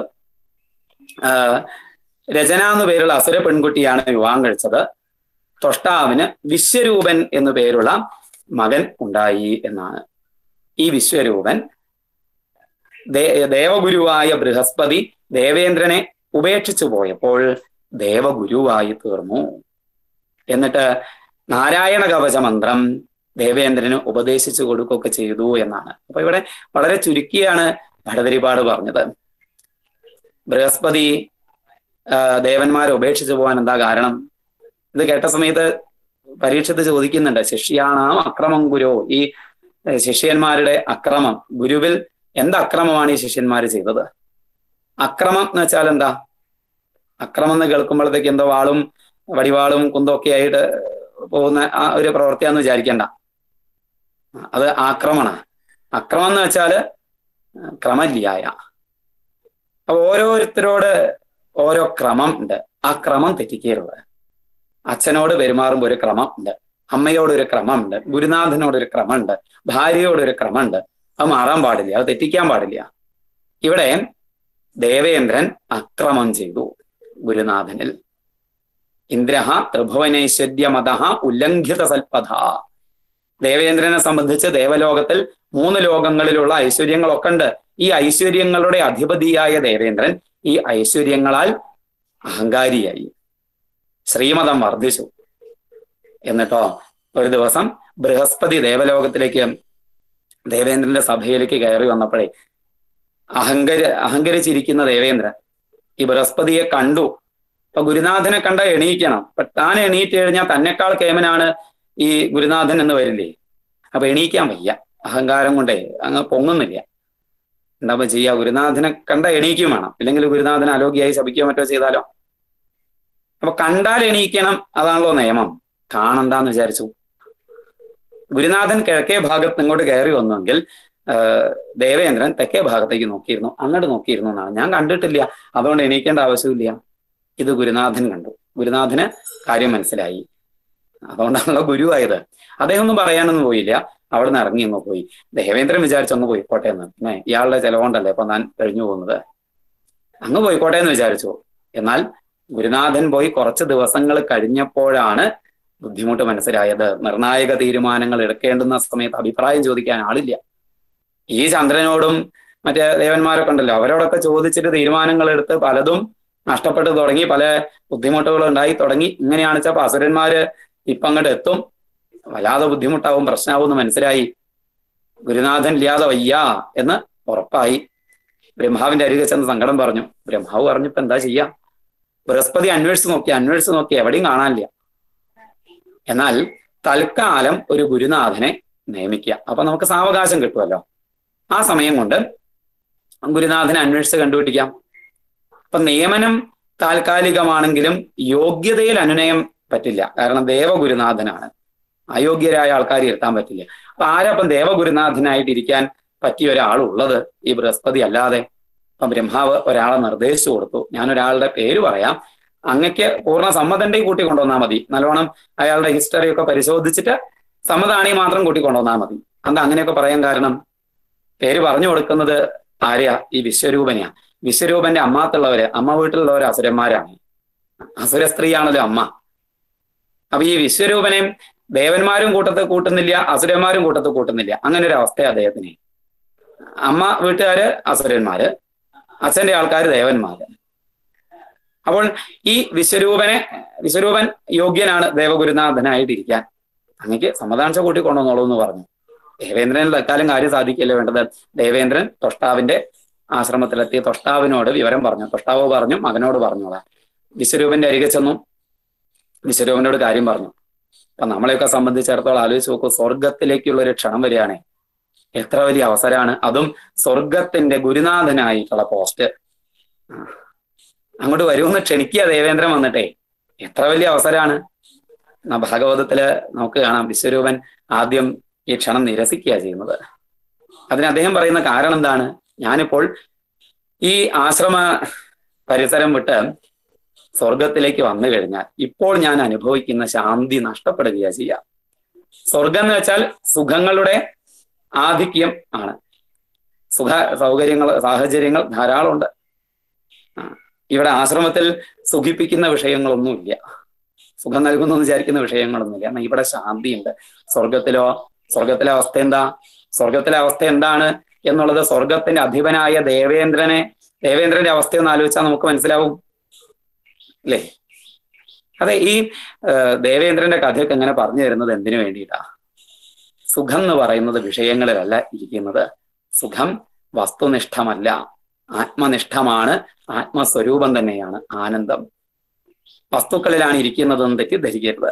രചന എന്നു പേരുള്ള അസുര പെൺകുട്ടിയാണ് വിവാഹം കഴിച്ചത് തൊഷ്ടാവിന് വിശ്വരൂപൻ എന്നു പേരുള്ള മകൻ ഉണ്ടായി എന്നാണ് ഈ വിശ്വരൂപൻ ദേവഗുരുവായ ബൃഹസ്പതി ദേവേന്ദ്രനെ ഉപേക്ഷിച്ചു പോയപ്പോൾ ദേവഗുരുവായി തീർന്നു എന്നിട്ട് നാരായണ കവച മന്ത്രം ദേവേന്ദ്രന് ഉപദേശിച്ചു കൊടുക്കുകയൊക്കെ ചെയ്തു എന്നാണ് അപ്പൊ ഇവിടെ വളരെ ചുരുക്കിയാണ് ഭടതരിപാട് പറഞ്ഞത് ബൃഹസ്പതി ദേവന്മാരെ ഉപേക്ഷിച്ചു പോകാൻ എന്താ കാരണം ഇത് കേട്ട സമയത്ത് പരീക്ഷത്ത് ചോദിക്കുന്നുണ്ട് ശിഷ്യാണാം അക്രമം ഗുരു ഈ ശിഷ്യന്മാരുടെ അക്രമം ഗുരുവിൽ എന്ത് അക്രമമാണ് ഈ ശിഷ്യന്മാർ ചെയ്തത് അക്രമം എന്ന് വെച്ചാൽ എന്താ അക്രമം എന്ന് കേൾക്കുമ്പോഴത്തേക്ക് എന്തോ വാളും വടിവാളും കുന്തം ഒക്കെ ആയിട്ട് പോകുന്ന ആ ഒരു പ്രവൃത്തിയാന്ന് വിചാരിക്കണ്ട അത് ആക്രമണ അക്രമം എന്ന് വെച്ചാല് ക്രമല്യായ അപ്പൊ ഓരോരുത്തരോട് ഓരോ ക്രമം ഉണ്ട് ആ ക്രമം തെറ്റിക്കരുത് അച്ഛനോട് പെരുമാറുമ്പോൾ ഒരു ക്രമം ഉണ്ട് അമ്മയോട് ഒരു ക്രമമുണ്ട് ഗുരുനാഥനോട് ഒരു ക്രമമുണ്ട് ഭാര്യയോട് ഒരു ക്രമമുണ്ട് അത് മാറാൻ പാടില്ല അത് തെറ്റിക്കാൻ പാടില്ല ഇവിടെ ദേവേന്ദ്രൻ അക്രമം ചെയ്തു ഗുരുനാഥനിൽ ഇന്ദ്ര ത്രിഭുവനൈശ്വര്യമത ഉല്ലംഘിത സൽപഥ ദേവേന്ദ്രനെ സംബന്ധിച്ച് ദേവലോകത്തിൽ മൂന്ന് ലോകങ്ങളിലുള്ള ഐശ്വര്യങ്ങളൊക്കെ ഉണ്ട് ഈ ഐശ്വര്യങ്ങളുടെ അധിപതിയായ ദേവേന്ദ്രൻ ഈ ഐശ്വര്യങ്ങളാൽ അഹങ്കാരിയായി ശ്രീമതം വർദ്ധിച്ചു എന്നിട്ടോ ഒരു ദിവസം ബൃഹസ്പതി ദേവലോകത്തിലേക്ക് ദേവേന്ദ്രന്റെ സഭയിലേക്ക് കയറി വന്നപ്പോഴേ അഹങ്ക അഹങ്കരിച്ചിരിക്കുന്ന ദേവേന്ദ്രൻ ഈ ബൃഹസ്പതിയെ കണ്ടു അപ്പൊ ഗുരുനാഥനെ കണ്ട എണീക്കണം അപ്പൊ താൻ എണീറ്റ് കഴിഞ്ഞാൽ തന്നെക്കാൾ കേമനാണ് ഈ ഗുരുനാഥൻ എന്ന് വരില്ലേ അപ്പൊ എണീക്കാൻ വയ്യ അഹങ്കാരം കൊണ്ടേ അങ്ങ് പൊങ്ങുന്നില്ല എന്താ ചെയ്യാ ഗുരുനാഥനെ കണ്ട എണീക്കും വേണം ഇല്ലെങ്കിൽ ഗുരുനാഥൻ അലോഗ്യായി ശപിക്കുകയോ മറ്റോ ചെയ്താലോ അപ്പൊ കണ്ടാൽ എണീക്കണം അതാണല്ലോ നിയമം കാണണ്ടെന്ന് വിചാരിച്ചു ഗുരുനാഥൻ കിഴക്കേ ഭാഗത്ത് ഇങ്ങോട്ട് കയറി വന്നെങ്കിൽ ദേവേന്ദ്രൻ തെക്കേ ഭാഗത്തേക്ക് നോക്കിയിരുന്നു അങ്ങോട്ട് നോക്കിയിരുന്നു എന്നാണ് ഞാൻ കണ്ടിട്ടില്ല അതുകൊണ്ട് എണീക്കേണ്ട ആവശ്യമില്ല ഇത് ഗുരുനാഥൻ കണ്ടു ഗുരുനാഥന് കാര്യം മനസ്സിലായി അതുകൊണ്ടാണല്ലോ ഗുരുവായത് അദ്ദേഹം ഒന്നും പറയാനൊന്നും പോയില്ല അവിടെ നിന്ന് ഇറങ്ങി അങ്ങ് പോയി ദേവേന്ദ്രൻ വിചാരിച്ചൊന്ന് പോയിക്കോട്ടെ എന്ന് പിന്നെ ഇയാളുടെ ചെലവുകൊണ്ടല്ലേ ഇപ്പൊ ഞാൻ കഴിഞ്ഞു പോകുന്നത് അങ്ങ് പോയിക്കോട്ടെ എന്ന് വിചാരിച്ചു എന്നാൽ ഗുരുനാഥൻ പോയി കുറച്ച് ദിവസങ്ങൾ കഴിഞ്ഞപ്പോഴാണ് ബുദ്ധിമുട്ട് മനസ്സിലായത് നിർണായക തീരുമാനങ്ങൾ എടുക്കേണ്ടുന്ന സമയത്ത് അഭിപ്രായം ചോദിക്കാൻ ആളില്ല ഈ ചന്ദ്രനോടും മറ്റേ ദേവന്മാരൊക്കെ ഉണ്ടല്ലോ അവരോടൊക്കെ ചോദിച്ചിട്ട് തീരുമാനങ്ങൾ എടുത്ത് പലതും നഷ്ടപ്പെട്ടു തുടങ്ങി പല ബുദ്ധിമുട്ടുകൾ ഉണ്ടായി തുടങ്ങി ഇങ്ങനെയാണ് വെച്ചാൽ അസുരന്മാര് ഇപ്പം അങ്ങോട്ട് എത്തും വല്ലാതെ ബുദ്ധിമുട്ടാവും പ്രശ്നമാവും എന്ന് മനസ്സിലായി ഗുരുനാഥൻ ഇല്ലാതെ വയ്യ എന്ന് ഉറപ്പായി ബ്രഹ്മാവിന്റെ അരികെ ചെന്ന് സങ്കടം പറഞ്ഞു ബ്രഹ്മാവ് പറഞ്ഞപ്പോ എന്താ ചെയ്യാ ബൃഹസ്പതി അന്വേഷിച്ച് നോക്കി അന്വേഷിച്ച് നോക്കി എവിടെയും കാണാനില്ല എന്നാൽ തൽക്കാലം ഒരു ഗുരുനാഥനെ നിയമിക്കുക അപ്പൊ നമുക്ക് സാവകാശം കിട്ടുമല്ലോ ആ സമയം കൊണ്ട് ഗുരുനാഥനെ അന്വേഷിച്ച് കണ്ടുപിടിക്കാം അപ്പൊ നിയമനം താൽക്കാലികമാണെങ്കിലും യോഗ്യതയിൽ അനുനയം പറ്റില്ല കാരണം ദേവഗുരുനാഥനാണ് അയോഗ്യരായ ആൾക്കാരെ ഇരുത്താൻ പറ്റില്ല അപ്പൊ ആരപ്പം ദേവഗുരുനാഥനായിട്ട് ഇരിക്കാൻ പറ്റിയ ഒരാളുള്ളത് ഈ ബൃഹസ്പതി അല്ലാതെ അപ്പൊ ബ്രഹ്മാവ് ഒരാളെ നിർദ്ദേശിച്ചു കൊടുത്തു ഞാൻ ഒരാളുടെ പേര് പറയാം അങ്ങക്ക് പൂർണ്ണ സമ്മതന്റെ കൂട്ടി കൊണ്ടുവന്നാൽ മതി നല്ലോണം അയാളുടെ ഹിസ്റ്ററി ഒക്കെ പരിശോധിച്ചിട്ട് സമ്മതാണെങ്കിൽ മാത്രം കൂട്ടി കൊണ്ടുവന്നാൽ മതി എന്താ അങ്ങനെയൊക്കെ പറയാൻ കാരണം പേര് പറഞ്ഞു കൊടുക്കുന്നത് ആരെയാ ഈ വിശ്വരൂപനെയാ വിശ്വരൂപന്റെ അമ്മാത്തുള്ളവര് അമ്മ വീട്ടിലുള്ളവര് അസുരന്മാരാണ് അസുര സ്ത്രീയാണല്ലോ അമ്മ അപ്പൊ ഈ വിശ്വരൂപനെയും ദേവന്മാരും കൂട്ടത്ത് കൂട്ടുന്നില്ല അസുരന്മാരും കൂട്ടത്ത് കൂട്ടുന്നില്ല അങ്ങനെ ഒരു അവസ്ഥ അദ്ദേഹത്തിന് അമ്മ വീട്ടുകാര് അസുരന്മാര് അച്ഛന്റെ ആൾക്കാർ ദേവന്മാര് അപ്പോൾ ഈ വിശ്വരൂപനെ വിശ്വരൂപൻ യോഗ്യനാണ് ദേവഗുരുനാഥനായിട്ടിരിക്കാൻ അങ്ങക്ക് സമ്മതാംശ കൂട്ടി കൊണ്ടുവന്നോളൂ എന്ന് പറഞ്ഞു ദേവേന്ദ്രൻ തൽക്കാലം കാര്യം സാധിക്കല്ലേ വേണ്ടത് ദേവേന്ദ്രൻ തൊഷ്ടാവിന്റെ ആശ്രമത്തിലെത്തിയ തൊഷ്ടാവിനോട് വിവരം പറഞ്ഞു തൊഷ്ടാവ് പറഞ്ഞു മകനോട് പറഞ്ഞോളാം വിശ്വരൂപന്റെ അരികെ ചെന്നു വിശ്വരൂപനോട് കാര്യം പറഞ്ഞു അപ്പൊ നമ്മളെയൊക്കെ സംബന്ധിച്ചിടത്തോളം ആലോചിച്ച് നോക്കൂ സ്വർഗത്തിലേക്കുള്ള ഒരു ക്ഷണം വരികയാണേ എത്ര വലിയ അവസരമാണ് അതും സ്വർഗത്തിന്റെ ഗുരുനാഥനായിട്ടുള്ള പോസ്റ്റ് അങ്ങോട്ട് വരുമെന്ന് ക്ഷണിക്കുക ദേവേന്ദ്രൻ വന്നിട്ടേ എത്ര വലിയ അവസരമാണ് ഭാഗവതത്തില് നമുക്ക് കാണാം വിശ്വരൂപൻ ആദ്യം ഈ ക്ഷണം നിരസിക്കുക ചെയ്യുന്നത് അതിന് അദ്ദേഹം പറയുന്ന കാരണം എന്താണ് ഞാനിപ്പോൾ ഈ ആശ്രമ പരിസരം വിട്ട് സ്വർഗത്തിലേക്ക് വന്നു കഴിഞ്ഞാൽ ഇപ്പോൾ ഞാൻ അനുഭവിക്കുന്ന ശാന്തി നഷ്ടപ്പെടുകയാ ചെയ്യുക സ്വർഗം എന്ന് വെച്ചാൽ സുഖങ്ങളുടെ ആധിക്യം ആണ് സുഖ സൗകര്യങ്ങൾ സാഹചര്യങ്ങൾ ധാരാളമുണ്ട് ഇവിടെ ആശ്രമത്തിൽ സുഖിപ്പിക്കുന്ന വിഷയങ്ങളൊന്നുമില്ല സുഖം നൽകുന്നു വിചാരിക്കുന്ന വിഷയങ്ങളൊന്നുമില്ല എന്നാൽ ഇവിടെ ശാന്തിയുണ്ട് സ്വർഗത്തിലോ സ്വർഗത്തിലെ അവസ്ഥ എന്താ സ്വർഗത്തിലെ അവസ്ഥ എന്താണ് എന്നുള്ളത് സ്വർഗത്തിന്റെ അധിപനായ ദേവേന്ദ്രനെ ദേവേന്ദ്രന്റെ അവസ്ഥയൊന്ന് ആലോചിച്ചാൽ നമുക്ക് മനസ്സിലാവും അല്ലേ അതെ ഈ ദേവേന്ദ്രന്റെ കഥയൊക്കെ എങ്ങനെ പറഞ്ഞു തരുന്നത് എന്തിനു വേണ്ടിയിട്ടാ സുഖം എന്ന് പറയുന്നത് വിഷയങ്ങളിലല്ല ഇരിക്കുന്നത് സുഖം വസ്തുനിഷ്ഠമല്ല ആത്മനിഷ്ഠമാണ് ആത്മസ്വരൂപം തന്നെയാണ് ആനന്ദം വസ്തുക്കളിലാണ് ഇരിക്കുന്നതെന്ന് തെറ്റിദ്ധരിക്കരുത്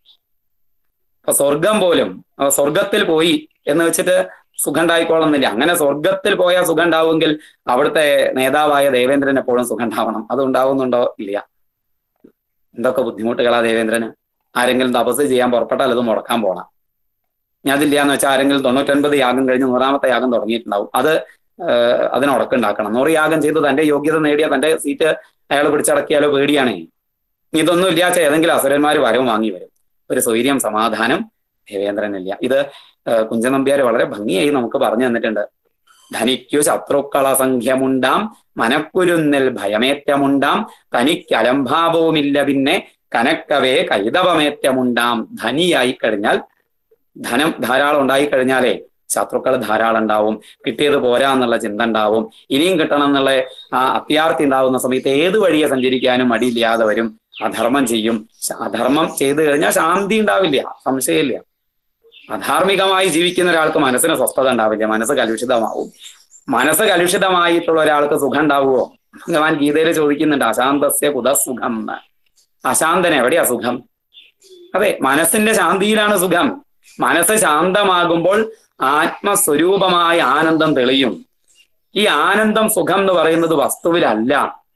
അപ്പൊ സ്വർഗം പോലും സ്വർഗത്തിൽ പോയി എന്ന് വെച്ചിട്ട് സുഖം ഉണ്ടായിക്കോളുന്നില്ല അങ്ങനെ സ്വർഗത്തിൽ പോയാൽ സുഖം ഉണ്ടാവുമെങ്കിൽ അവിടുത്തെ നേതാവായ ദേവേന്ദ്രൻ എപ്പോഴും സുഖം ഉണ്ടാവണം അത് ഉണ്ടാവുന്നുണ്ടോ ഇല്ല എന്തൊക്കെ ബുദ്ധിമുട്ടുകളാ ദേവേന്ദ്രന് ആരെങ്കിലും തപസ് ചെയ്യാൻ പുറപ്പെട്ടാൽ അത് മുടക്കാൻ പോണം ഞാൻ അതില്ല എന്ന് വെച്ചാൽ ആരെങ്കിലും തൊണ്ണൂറ്റൊൻപത് യാഗം കഴിഞ്ഞ് നൂറാമത്തെ യാഗം തുടങ്ങിയിട്ടുണ്ടാവും അത് അതിന് ഉടക്കുണ്ടാക്കണം നൂറ് യാഗം ചെയ്ത് തന്റെ യോഗ്യത നേടിയ തന്റെ സീറ്റ് അയാൾ പിടിച്ചടക്കിയാലോ പേടിയാണേ ഇതൊന്നും ഇല്ലാച്ച ഏതെങ്കിലും അസുരന്മാർ വരവും വാങ്ങി വരും ഒരു സ്വൈര്യം സമാധാനം ദേവേന്ദ്രനില്ല ഇത് കുഞ്ചനമ്പ്യാർ വളരെ ഭംഗിയായി നമുക്ക് പറഞ്ഞു തന്നിട്ടുണ്ട് ധനിക്കു ശത്രുക്കളസംഖ്യമുണ്ടാം മനക്കുരുന്നിൽ ഭയമേറ്റമുണ്ടാം തനിക്ക് അലംഭാവവുമില്ല പിന്നെ കനക്കവേ കൈതവമേറ്റമുണ്ടാം ധനിയായി കഴിഞ്ഞാൽ ധനം ധാരാളം ഉണ്ടായി കഴിഞ്ഞാലേ ശത്രുക്കൾ ധാരാളം ഉണ്ടാവും കിട്ടിയത് പോരാ എന്നുള്ള ചിന്ത ഉണ്ടാവും ഇനിയും കിട്ടണം എന്നുള്ള ആ അത്യാർത്ഥി ഉണ്ടാവുന്ന സമയത്ത് ഏത് വഴിയെ സഞ്ചരിക്കാനും മടിയില്ലാതെ വരും അധർമ്മം ചെയ്യും അധർമ്മം ചെയ്തു കഴിഞ്ഞാൽ ശാന്തി ഉണ്ടാവില്ല സംശയമില്ല അധാർമികമായി ജീവിക്കുന്ന ഒരാൾക്ക് മനസ്സിന് സ്വസ്ഥത ഉണ്ടാവില്ല മനസ്സ് കലുഷിതമാവും മനസ്സ് കലുഷിതമായിട്ടുള്ള ഒരാൾക്ക് സുഖം ഉണ്ടാവുമോ ഭഗവാൻ ഗീതയിൽ ചോദിക്കുന്നുണ്ട് അശാന്തസ്യ കുതസുഖം എന്ന് അശാന്തന് എവിടെയാ സുഖം അതെ മനസ്സിന്റെ ശാന്തിയിലാണ് സുഖം മനസ്സ് ശാന്തമാകുമ്പോൾ ആത്മസ്വരൂപമായ ആനന്ദം തെളിയും ഈ ആനന്ദം സുഖം എന്ന് പറയുന്നത് വസ്തുവിലല്ല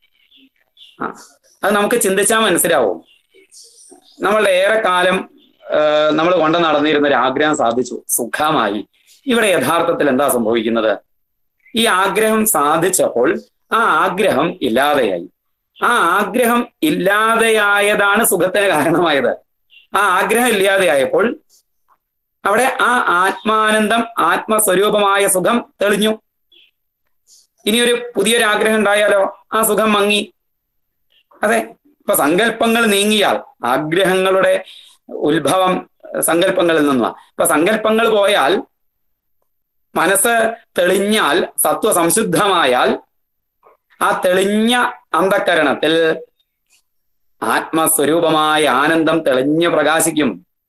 ആ അത് നമുക്ക് ചിന്തിച്ചാൽ മനസ്സിലാവും നമ്മളുടെ ഏറെക്കാലം നമ്മൾ കൊണ്ടു നടന്നിരുന്ന ഒരു ആഗ്രഹം സാധിച്ചു സുഖമായി ഇവിടെ യഥാർത്ഥത്തിൽ എന്താ സംഭവിക്കുന്നത് ഈ ആഗ്രഹം സാധിച്ചപ്പോൾ ആ ആഗ്രഹം ഇല്ലാതെയായി ആ ആഗ്രഹം ഇല്ലാതെയായതാണ് സുഖത്തിന് കാരണമായത് ആ ആഗ്രഹം ഇല്ലാതെയായപ്പോൾ അവിടെ ആ ആത്മാനന്ദം ആത്മസ്വരൂപമായ സുഖം തെളിഞ്ഞു ഇനി ഒരു പുതിയൊരു ആഗ്രഹം ഉണ്ടായാലോ ആ സുഖം മങ്ങി അതെ ഇപ്പൊ സങ്കല്പങ്ങൾ നീങ്ങിയാൽ ആഗ്രഹങ്ങളുടെ ഉത്ഭവം സങ്കല്പങ്ങളിൽ നിന്നുമാണ് ഇപ്പൊ സങ്കല്പങ്ങൾ പോയാൽ മനസ്സ് തെളിഞ്ഞാൽ സത്വ സംശുദ്ധമായാൽ ആ തെളിഞ്ഞ അന്ധക്കരണത്തിൽ ആത്മസ്വരൂപമായ ആനന്ദം തെളിഞ്ഞു പ്രകാശിക്കും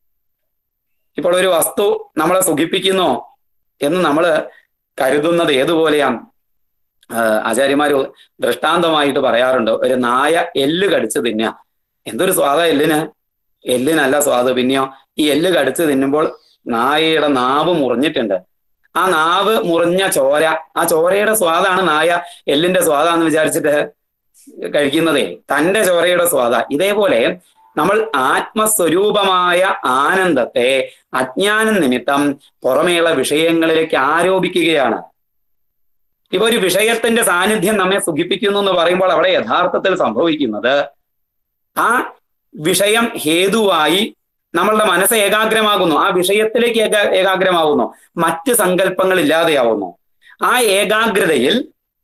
ഇപ്പോൾ ഒരു വസ്തു നമ്മളെ സുഖിപ്പിക്കുന്നു എന്ന് നമ്മൾ കരുതുന്നത് ഏതുപോലെയാണ് ആഹ് ആചാര്യമാര് ദൃഷ്ടാന്തമായിട്ട് പറയാറുണ്ട് ഒരു നായ എല്ല് കടിച്ച് തിന്നുക എന്തൊരു സ്വാദ എല്ലിന് എല്ലിനല്ല സ്വാദ് പിന്നെയോ ഈ എല്ല് കടിച്ച് തിന്നുമ്പോൾ നായയുടെ നാവ് മുറിഞ്ഞിട്ടുണ്ട് ആ നാവ് മുറിഞ്ഞ ചോര ആ ചോരയുടെ സ്വാദാണ് നായ എല്ലിന്റെ സ്വാദാന്ന് വിചാരിച്ചിട്ട് കഴിക്കുന്നതേ തന്റെ ചോരയുടെ സ്വാദ ഇതേപോലെ നമ്മൾ ആത്മസ്വരൂപമായ ആനന്ദത്തെ അജ്ഞാനം നിമിത്തം പുറമേയുള്ള വിഷയങ്ങളിലേക്ക് ആരോപിക്കുകയാണ് ഇപ്പൊ ഒരു വിഷയത്തിന്റെ സാന്നിധ്യം നമ്മെ സുഖിപ്പിക്കുന്നു എന്ന് പറയുമ്പോൾ അവിടെ യഥാർത്ഥത്തിൽ സംഭവിക്കുന്നത് ആ വിഷയം ഹേതുവായി നമ്മളുടെ മനസ്സ് ഏകാഗ്രമാകുന്നു ആ വിഷയത്തിലേക്ക് ഏകാ ഏകാഗ്രമാകുന്നു മറ്റ് സങ്കല്പങ്ങൾ ഇല്ലാതെയാവുന്നു ആ ഏകാഗ്രതയിൽ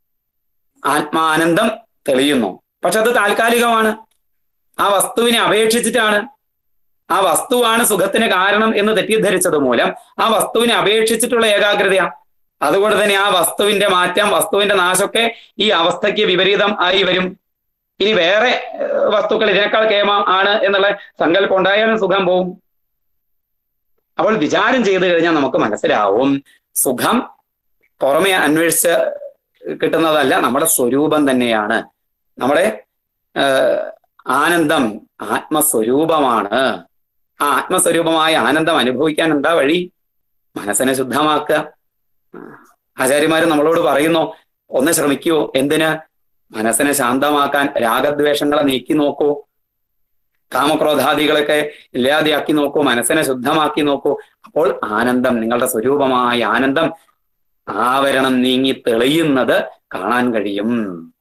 ആത്മാനന്ദം തെളിയുന്നു പക്ഷെ അത് താൽക്കാലികമാണ് ആ വസ്തുവിനെ അപേക്ഷിച്ചിട്ടാണ് ആ വസ്തുവാണ് സുഖത്തിന് കാരണം എന്ന് തെറ്റിദ്ധരിച്ചത് മൂലം ആ വസ്തുവിനെ അപേക്ഷിച്ചിട്ടുള്ള ഏകാഗ്രതയാണ് അതുകൊണ്ട് തന്നെ ആ വസ്തുവിന്റെ മാറ്റം വസ്തുവിന്റെ നാശമൊക്കെ ഈ അവസ്ഥയ്ക്ക് വിപരീതം ആയി വരും ഇനി വേറെ ഏഹ്, വസ്തുക്കൾ ഇതിനേക്കാൾ കേമം ആണ് എന്നുള്ള സങ്കല്പം ഉണ്ടായാലും സുഖം പോവും അപ്പോൾ വിചാരം ചെയ്തു കഴിഞ്ഞാൽ നമുക്ക് മനസ്സിലാവും സുഖം പുറമെ അന്വേഷിച്ച് കിട്ടുന്നതല്ല നമ്മുടെ സ്വരൂപം തന്നെയാണ് നമ്മുടെ ഏഹ്, ആനന്ദം ആത്മസ്വരൂപമാണ് ആ ആത്മസ്വരൂപമായ ആനന്ദം അനുഭവിക്കാൻ എന്താ വഴി മനസ്സിനെ ശുദ്ധമാക്കുക ആചാര്യമാര് നമ്മളോട് പറയുന്നു ഒന്ന് ശ്രമിക്കൂ എന്തിന് മനസ്സിനെ ശാന്തമാക്കാൻ രാഗദ്വേഷങ്ങളെ നീക്കി നോക്കൂ കാമക്രോധാദികളൊക്കെ ഇല്ലാതെയാക്കി നോക്കൂ മനസ്സിനെ ശുദ്ധമാക്കി നോക്കൂ അപ്പോൾ ആനന്ദം നിങ്ങളുടെ സ്വരൂപമായ ആനന്ദം ആവരണം നീങ്ങി തെളിയുന്നത് കാണാൻ കഴിയും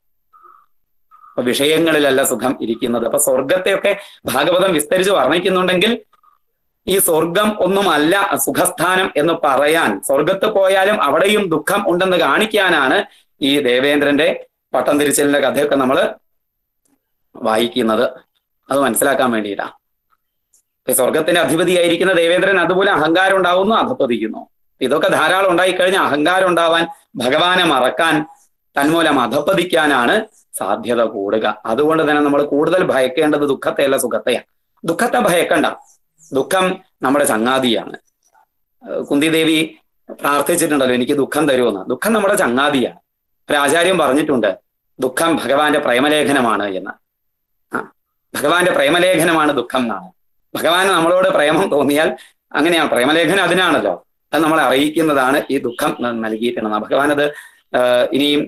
അപ്പൊ വിഷയങ്ങളിലല്ല സുഖം ഇരിക്കുന്നത് അപ്പൊ സ്വർഗത്തെയൊക്കെ ഭാഗവതം വിസ്തരിച്ച് വർണ്ണിക്കുന്നുണ്ടെങ്കിൽ ഈ സ്വർഗം ഒന്നുമല്ല സുഖസ്ഥാനം എന്ന് പറയാൻ സ്വർഗത്ത് പോയാലും അവിടെയും ദുഃഖം ഉണ്ടെന്ന് കാണിക്കാനാണ് ഈ ദേവേന്ദ്രന്റെ പട്ടം തിരിച്ചലിന്റെ കഥയൊക്കെ നമ്മൾ വായിക്കുന്നത് അത് മനസ്സിലാക്കാൻ വേണ്ടിയിട്ടാ ഈ സ്വർഗത്തിന്റെ അധിപതിയായിരിക്കുന്ന ദേവേന്ദ്രൻ അതുപോലെ അഹങ്കാരം ഉണ്ടാവുന്നു അധപ്പതിക്കുന്നു ഇതൊക്കെ ധാരാളം ഉണ്ടായിക്കഴിഞ്ഞാൽ അഹങ്കാരം ഉണ്ടാവാൻ ഭഗവാനെ മറക്കാൻ തന്മൂലം അധപ്പതിക്കാനാണ് സാധ്യത കൂടുക അതുകൊണ്ട് തന്നെ നമ്മൾ കൂടുതൽ ഭയക്കേണ്ടത് ദുഃഖത്തെയല്ല സുഖത്തെയാണ് ദുഃഖത്തെ ഭയക്കണ്ട ദുഃഖം നമ്മുടെ ചങ്ങാതിയാണ് ഏഹ് കുന്തിദേവി പ്രാർത്ഥിച്ചിട്ടുണ്ടല്ലോ എനിക്ക് ദുഃഖം തരുമെന്ന് ദുഃഖം നമ്മുടെ ചങ്ങാതിയാണ് ഒരു ആചാര്യം പറഞ്ഞിട്ടുണ്ട് ദുഃഖം ഭഗവാന്റെ പ്രേമലേഖനമാണ് എന്ന് ആ ഭഗവാന്റെ പ്രേമലേഖനമാണ് ദുഃഖം എന്നാണ് ഭഗവാന് നമ്മളോട് പ്രേമം തോന്നിയാൽ അങ്ങനെയാണ് പ്രേമലേഖനം അതിനാണല്ലോ അത് നമ്മളെ അറിയിക്കുന്നതാണ് ഈ ദുഃഖം ന- നൽകിയിട്ടുള്ളത് ഭഗവാൻ അത് ആഹ് ഇനിയും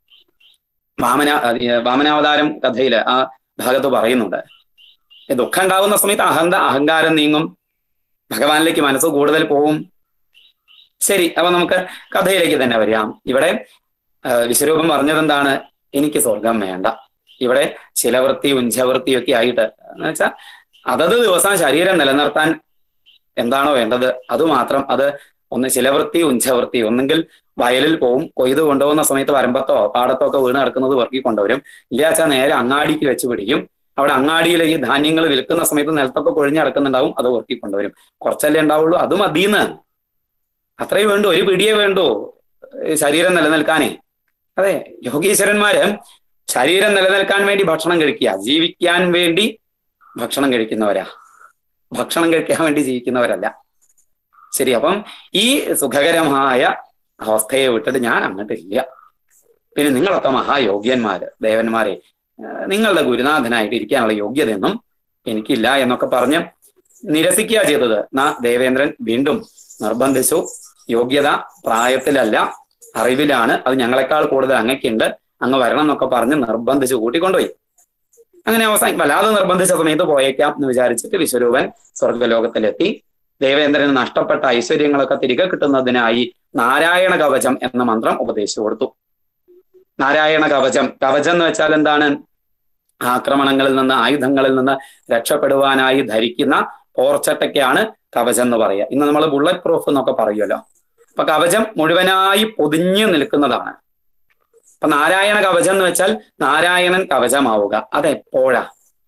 വാമന ഏഹ് വാമനാവതാരം കഥയില് ആ ഭാഗത്ത് പറയുന്നുണ്ട് ഈ ദുഃഖം ഉണ്ടാകുന്ന സമയത്ത് അഹന്ത അഹങ്കാരം നീങ്ങും ഭഗവാനിലേക്ക് മനസ്സ് കൂടുതൽ പോവും ശരി അപ്പൊ നമുക്ക് കഥയിലേക്ക് തന്നെ വരാം ഇവിടെ ആഹ് വിശ്വരൂപം പറഞ്ഞത് എന്താണ് എനിക്ക് സ്വർഗം വേണ്ട ഇവിടെ ശിലവൃത്തി ഉഞ്ചവൃത്തി ഒക്കെ ആയിട്ട് എന്ന് വെച്ചാൽ അതത് ദിവസം ശരീരം നിലനിർത്താൻ എന്താണോ വേണ്ടത് അതുമാത്രം അത് ഒന്ന് ശിലവൃത്തി ഉഞ്ചവൃത്തി ഒന്നെങ്കിൽ വയലിൽ പോവും കൊയ്ത് കൊണ്ടുപോകുന്ന സമയത്ത് വരമ്പത്തോ പാടത്തോ ഒക്കെ വീണ് കിടക്കുന്നത് പെറുക്കി കൊണ്ടുവരും ഇല്ലാച്ചാൽ നേരെ അങ്ങാടിക്ക് വെച്ച് പിടിക്കും അവിടെ അങ്ങാടിയിൽ ഈ ധാന്യങ്ങൾ വിൽക്കുന്ന സമയത്ത് നിലത്തൊക്കെ കൊഴിഞ്ഞ് കിടക്കുന്നുണ്ടാവും അത് പെറുക്കി കൊണ്ടുവരും കുറച്ചല്ലേ ഉണ്ടാവുള്ളൂ അത് മതിന്ന് അത്രയും വേണ്ടു ഒരു പിടിയേ വേണ്ടു ഈ ശരീരം നിലനിൽക്കാനേ അതെ യോഗീശ്വരന്മാര് ശരീരം നിലനിൽക്കാൻ വേണ്ടി ഭക്ഷണം കഴിക്കുക ജീവിക്കാൻ വേണ്ടി ഭക്ഷണം കഴിക്കുന്നവരാ ഭക്ഷണം കഴിക്കാൻ വേണ്ടി ജീവിക്കുന്നവരല്ല ശരി അപ്പം ഈ സുഖകരമായ അവസ്ഥയെ വിട്ടിട്ട് ഞാൻ അങ്ങോട്ട് ഇല്ല പിന്നെ നിങ്ങളൊക്കെ മഹായോഗ്യന്മാര് ദേവന്മാരെ ഏഹ് നിങ്ങളുടെ ഗുരുനാഥനായിട്ട് ഇരിക്കാനുള്ള യോഗ്യതയൊന്നും എനിക്കില്ല എന്നൊക്കെ പറഞ്ഞ് നിരസിക്കുക ചെയ്തത് നാ ദേവേന്ദ്രൻ വീണ്ടും നിർബന്ധിച്ചു യോഗ്യത പ്രായത്തിലല്ല അറിവിലാണ് അത് ഞങ്ങളെക്കാൾ കൂടുതൽ അങ്ങയ്ക്കുണ്ട് അങ്ങ് വരണം എന്നൊക്കെ പറഞ്ഞ് നിർബന്ധിച്ച് കൂട്ടിക്കൊണ്ടുപോയി അങ്ങനെ അവസാനം വല്ലാതെ നിർബന്ധിച്ച സമയത്ത് പോയേക്കാം എന്ന് വിചാരിച്ചിട്ട് വിശ്വരൂപൻ സ്വർഗലോകത്തിലെത്തി ദേവേന്ദ്രന് നഷ്ടപ്പെട്ട ഐശ്വര്യങ്ങളൊക്കെ തിരികെ കിട്ടുന്നതിനായി നാരായണ കവചം എന്ന മന്ത്രം ഉപദേശിച്ചു കൊടുത്തു നാരായണ കവചം കവചം എന്ന് വെച്ചാൽ എന്താണ് ആക്രമണങ്ങളിൽ നിന്ന് ആയുധങ്ങളിൽ നിന്ന് രക്ഷപ്പെടുവാനായി ധരിക്കുന്ന പോർച്ചട്ടയ്ക്കാണ് കവചം എന്ന് പറയുക ഇന്ന് നമ്മൾ ബുള്ളറ്റ് പ്രൂഫ് എന്നൊക്കെ പറയുമല്ലോ അപ്പൊ കവചം മുഴുവനായി പൊതിഞ്ഞു നിൽക്കുന്നതാണ് അപ്പൊ നാരായണ കവചം എന്ന് വെച്ചാൽ നാരായണൻ കവചമാവുക അതെപ്പോഴാ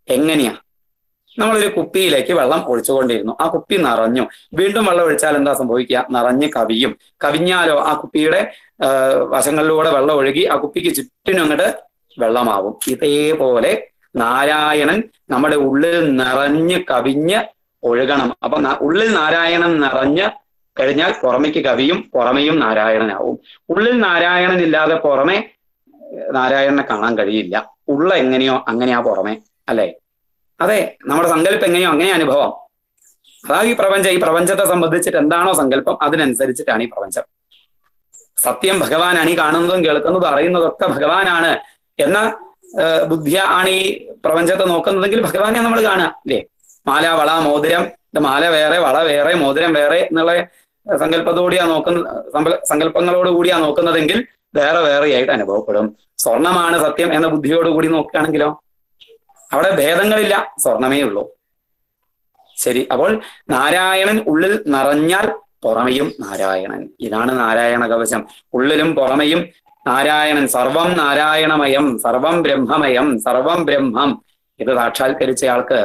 എങ്ങനെയാ നമ്മളൊരു കുപ്പിയിലേക്ക് വെള്ളം ഒഴിച്ചുകൊണ്ടിരുന്നു ആ കുപ്പി നിറഞ്ഞു വീണ്ടും വെള്ളം ഒഴിച്ചാൽ എന്താ സംഭവിക്കുക നിറഞ്ഞ് കവിയും കവിഞ്ഞാലോ ആ കുപ്പിയുടെ ആ, വശങ്ങളിലൂടെ വെള്ളം ഒഴുകി ആ കുപ്പിക്ക് ചുറ്റിനും അങ്ങോട്ട് വെള്ളമാവും ഇതേപോലെ നാരായണൻ നമ്മുടെ ഉള്ളിൽ നിറഞ്ഞ് കവിഞ്ഞ് ഒഴുകണം അപ്പൊ ന- ഉള്ളിൽ നാരായണൻ നിറഞ്ഞ് കഴിഞ്ഞാൽ പുറമേക്ക് കവിയും പുറമെയും നാരായണനാവും ഉള്ളിൽ നാരായണൻ ഇല്ലാതെ പുറമെ നാരായണനെ കാണാൻ കഴിയില്ല ഉള്ള എങ്ങനെയോ അങ്ങനെയാ പുറമെ അല്ലെ അതെ നമ്മുടെ സങ്കല്പം എങ്ങനെയോ അങ്ങനെ അനുഭവം അതാ ഈ പ്രപഞ്ചം ഈ പ്രപഞ്ചത്തെ സംബന്ധിച്ചിട്ട് എന്താണോ സങ്കല്പം അതിനനുസരിച്ചിട്ടാണ് ഈ പ്രപഞ്ചം സത്യം ഭഗവാനാണ് ഈ കാണുന്നതും കേൾക്കുന്നതും അറിയുന്നതൊക്കെ ഭഗവാനാണ് എന്ന ഏഹ്, ബുദ്ധിയ ആണ് ഈ പ്രപഞ്ചത്തെ നോക്കുന്നതെങ്കിൽ ഭഗവാനെ നമ്മൾ കാണുക അല്ലേ മാല വള മോതിരം ഇത് മാല വേറെ വള വേറെ മോതിരം വേറെ എന്നുള്ള സങ്കല്പത്തോടെയാ നോക്കുന്ന സമ്പ- സങ്കല്പങ്ങളോട് കൂടിയാ നോക്കുന്നതെങ്കിൽ വേറെ വേറെയായിട്ട് അനുഭവപ്പെടും സ്വർണമാണ് സത്യം എന്ന ബുദ്ധിയോട് കൂടി നോക്കുകയാണെങ്കിലോ അവിടെ ഭേദങ്ങളില്ല സ്വർണമേ ഉള്ളൂ ശരി അപ്പോൾ നാരായണൻ ഉള്ളിൽ നിറഞ്ഞാൽ പുറമെയും നാരായണൻ ഇതാണ് നാരായണ കവചം ഉള്ളിലും പുറമെയും നാരായണൻ സർവം നാരായണമയം സർവം ബ്രഹ്മമയം സർവം ബ്രഹ്മം ഇത് സാക്ഷാത്കരിച്ചയാൾക്ക്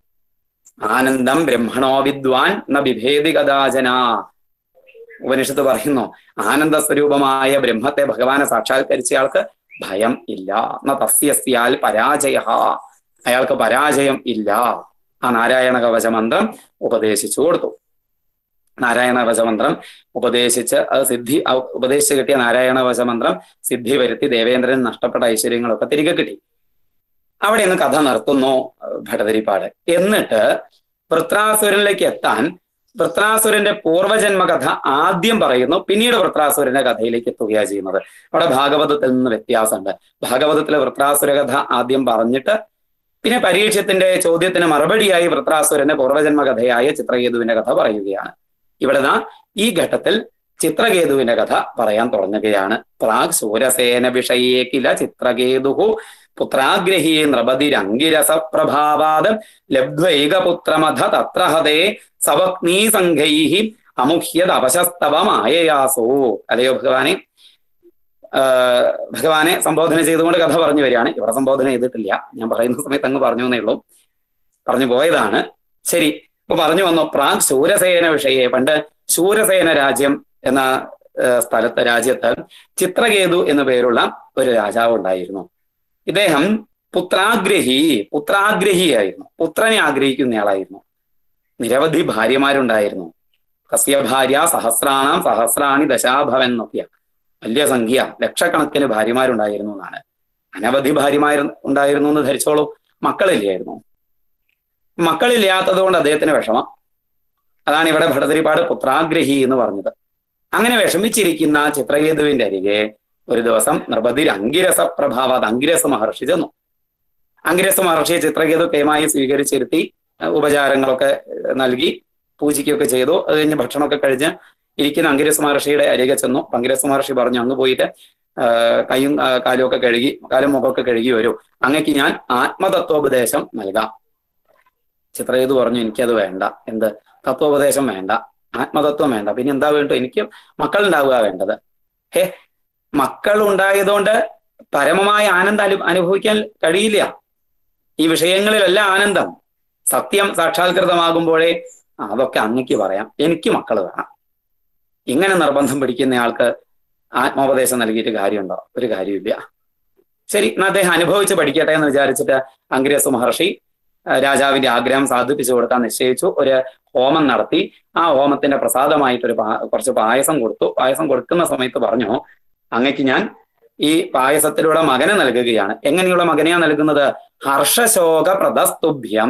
ആനന്ദം ബ്രഹ്മണോ വിദ്വാൻ ന വിഭേദി കഥാചന ഉപനിഷത്ത് പറയുന്നു ആനന്ദ സ്വരൂപമായ ബ്രഹ്മത്തെ ഭഗവാനെ സാക്ഷാത്കരിച്ചയാൾക്ക് ഭയം ഇല്ല ന തസ്യസ്യാൽ പരാജയ അയാൾക്ക് പരാജയം ഇല്ല ആ നാരായണ കവച മന്ത്രം ഉപദേശിച്ചു കൊടുത്തു നാരായണ കവചമന്ത്രം ഉപദേശിച്ച് അത് സിദ്ധി ആ ഉപദേശിച്ച് കിട്ടിയ നാരായണ കവചമന്ത്രം സിദ്ധി വരുത്തി ദേവേന്ദ്രൻ നഷ്ടപ്പെട്ട ഐശ്വര്യങ്ങളൊക്കെ തിരികെ കിട്ടി അവിടെ നിന്ന് കഥ നിർത്തുന്നു അഹ് ഭട്ടതിരിപ്പാട് എന്നിട്ട് വൃത്രാസുരനിലേക്ക് എത്താൻ വൃത്രാസുരന്റെ പൂർവജന്മ കഥ ആദ്യം പറയുന്നു പിന്നീട് വൃത്രാസുരന്റെ കഥയിലേക്ക് എത്തുകയാണ് ചെയ്യുന്നത് അവിടെ ഭാഗവതത്തിൽ നിന്ന് വ്യത്യാസമുണ്ട് ഭാഗവതത്തിലെ വൃത്രാസുര കഥ ആദ്യം പറഞ്ഞിട്ട് പിന്നെ പരീക്ഷത്തിന്റെ ചോദ്യത്തിന് മറുപടിയായി വൃത്രാസുരന്റെ പൂർവജന്മ കഥയായ ചിത്രകേതുവിന്റെ കഥ പറയുകയാണ് ഇവിടെ നാ ഈ ഘട്ടത്തിൽ ചിത്രകേതുവിന്റെ കഥ പറയാൻ തുടങ്ങുകയാണ് പ്രാഗ് ശൂരസേന വിഷയേ കില ചിത്രകേതുഹു പുത്രാഗ്രഹീ നൃപതിരംഗിരസ പ്രഭാവാദം ലബ്ധ്വൈകപുത്രമധ തത്ര ഹതേ സവക്നീ സംഘൈ അമുഹ്യത് അപശസ്തവ മായയാസോ അല്ലയോ ഭഗവാനെ ആഹ് ഭഗവാനെ സംബോധന ചെയ്തുകൊണ്ട് കഥ പറഞ്ഞു വരികയാണ് ഇവിടെ സംബോധന ചെയ്തിട്ടില്ല ഞാൻ പറയുന്ന സമയത്ത് അങ്ങ് പറഞ്ഞു എന്നേ ഉള്ളൂ പറഞ്ഞു പോയതാണ് ശരി ഇപ്പൊ പറഞ്ഞു വന്നു പ്രാഗ് ശൂരസേന വിഷയെ പണ്ട് ശൂരസേന രാജ്യം എന്ന ആഹ് സ്ഥലത്ത് രാജ്യത്ത് ചിത്രകേതു എന്നു പേരുള്ള ഒരു രാജാവ് ഉണ്ടായിരുന്നു ഇദ്ദേഹം പുത്രാഗ്രഹി പുത്രാഗ്രഹിയായിരുന്നു പുത്രനെ ആഗ്രഹിക്കുന്നയാളായിരുന്നു നിരവധി ഭാര്യമാരുണ്ടായിരുന്നു തസ്യ ഭാര്യ സഹസ്രാണാം സഹസ്രാണി ദശാഭവൻ എന്നൊക്കെയാ വലിയ സംഖ്യ ലക്ഷക്കണക്കിന് ഭാര്യമാരുണ്ടായിരുന്നു എന്നാണ് അനവധി ഭാര്യമാർ ഉണ്ടായിരുന്നു എന്ന് ധരിച്ചോളൂ മക്കളില്ലായിരുന്നു മക്കളില്ലാത്തത് കൊണ്ട് അദ്ദേഹത്തിന് വിഷമം അതാണ് ഇവിടെ ഭടതിരിപ്പാട് പുത്രാഗ്രഹി എന്ന് പറഞ്ഞത് അങ്ങനെ വിഷമിച്ചിരിക്കുന്ന ചിത്രകേതുവിന്റെ അരികെ ഒരു ദിവസം നൃപതിൽ അങ്കിരസ പ്രഭാവത് അങ്കിരസ മഹർഷി ചെന്നു അങ്കിരസ മഹർഷിയെ ചിത്രകേതു പേമായി സ്വീകരിച്ചിരുത്തി അഹ് ഉപചാരങ്ങളൊക്കെ അഹ് നൽകി പൂജിക്കുകയൊക്കെ ചെയ്തു അത് കഴിഞ്ഞ് ഭക്ഷണമൊക്കെ കഴിഞ്ഞ് ഇരിക്കുന്ന അങ്കിരസ് മഹർഷിയുടെ അരികെ ചെന്നു അങ്കിരസ് മഹർഷി പറഞ്ഞു അങ്ങ് പോയിട്ട് ആ, കൈയും ആ, കാലും ഒക്കെ കഴുകി കാലും മുഖമൊക്കെ കഴുകി വരൂ അങ്ങക്ക് ഞാൻ ആത്മതത്വോപദേശം നൽകാം ചിത്രകേതു പറഞ്ഞു എനിക്കത് വേണ്ട എന്ത് തത്വോപദേശം വേണ്ട ആത്മതത്വം വേണ്ട പിന്നെ എന്താ വേണ്ടു എനിക്ക് മക്കൾ ഉണ്ടാവുക വേണ്ടത് ഹേ മക്കൾ ഉണ്ടായതുകൊണ്ട് പരമമായ ആനന്ദം അനു അനുഭവിക്കാൻ കഴിയില്ല ഈ വിഷയങ്ങളിലല്ല ആനന്ദം സത്യം സാക്ഷാത്കൃതമാകുമ്പോഴേ ആ, അതൊക്കെ അങ്ങക്ക് പറയാം എനിക്ക് മക്കൾ വേണം ഇങ്ങനെ നിർബന്ധം പിടിക്കുന്നയാൾക്ക് ആത്മോപദേശം നൽകിയിട്ട് കാര്യമുണ്ടോ ഒരു കാര്യമില്ല ശരി എന്നാ അദ്ദേഹം അനുഭവിച്ച് പഠിക്കട്ടെ എന്ന് വിചാരിച്ചിട്ട് അങ്കിരസ് മഹർഷി ആ, രാജാവിന്റെ ആഗ്രഹം സാധിപ്പിച്ചു കൊടുക്കാൻ നിശ്ചയിച്ചു ഒരു ഹോമം നടത്തി ആ ഹോമത്തിന്റെ പ്രസാദമായിട്ട് ഒരു പാ- കുറച്ച് പായസം കൊടുത്തു പായസം കൊടുക്കുന്ന സമയത്ത് പറഞ്ഞു അങ്ങക്ക് ഞാൻ ഈ പായസത്തിലൂടെ മകനെ നൽകുകയാണ് എങ്ങനെയുള്ള മകനെയാ നൽകുന്നത് ഹർഷശോക പ്രദസ്തുഭ്യം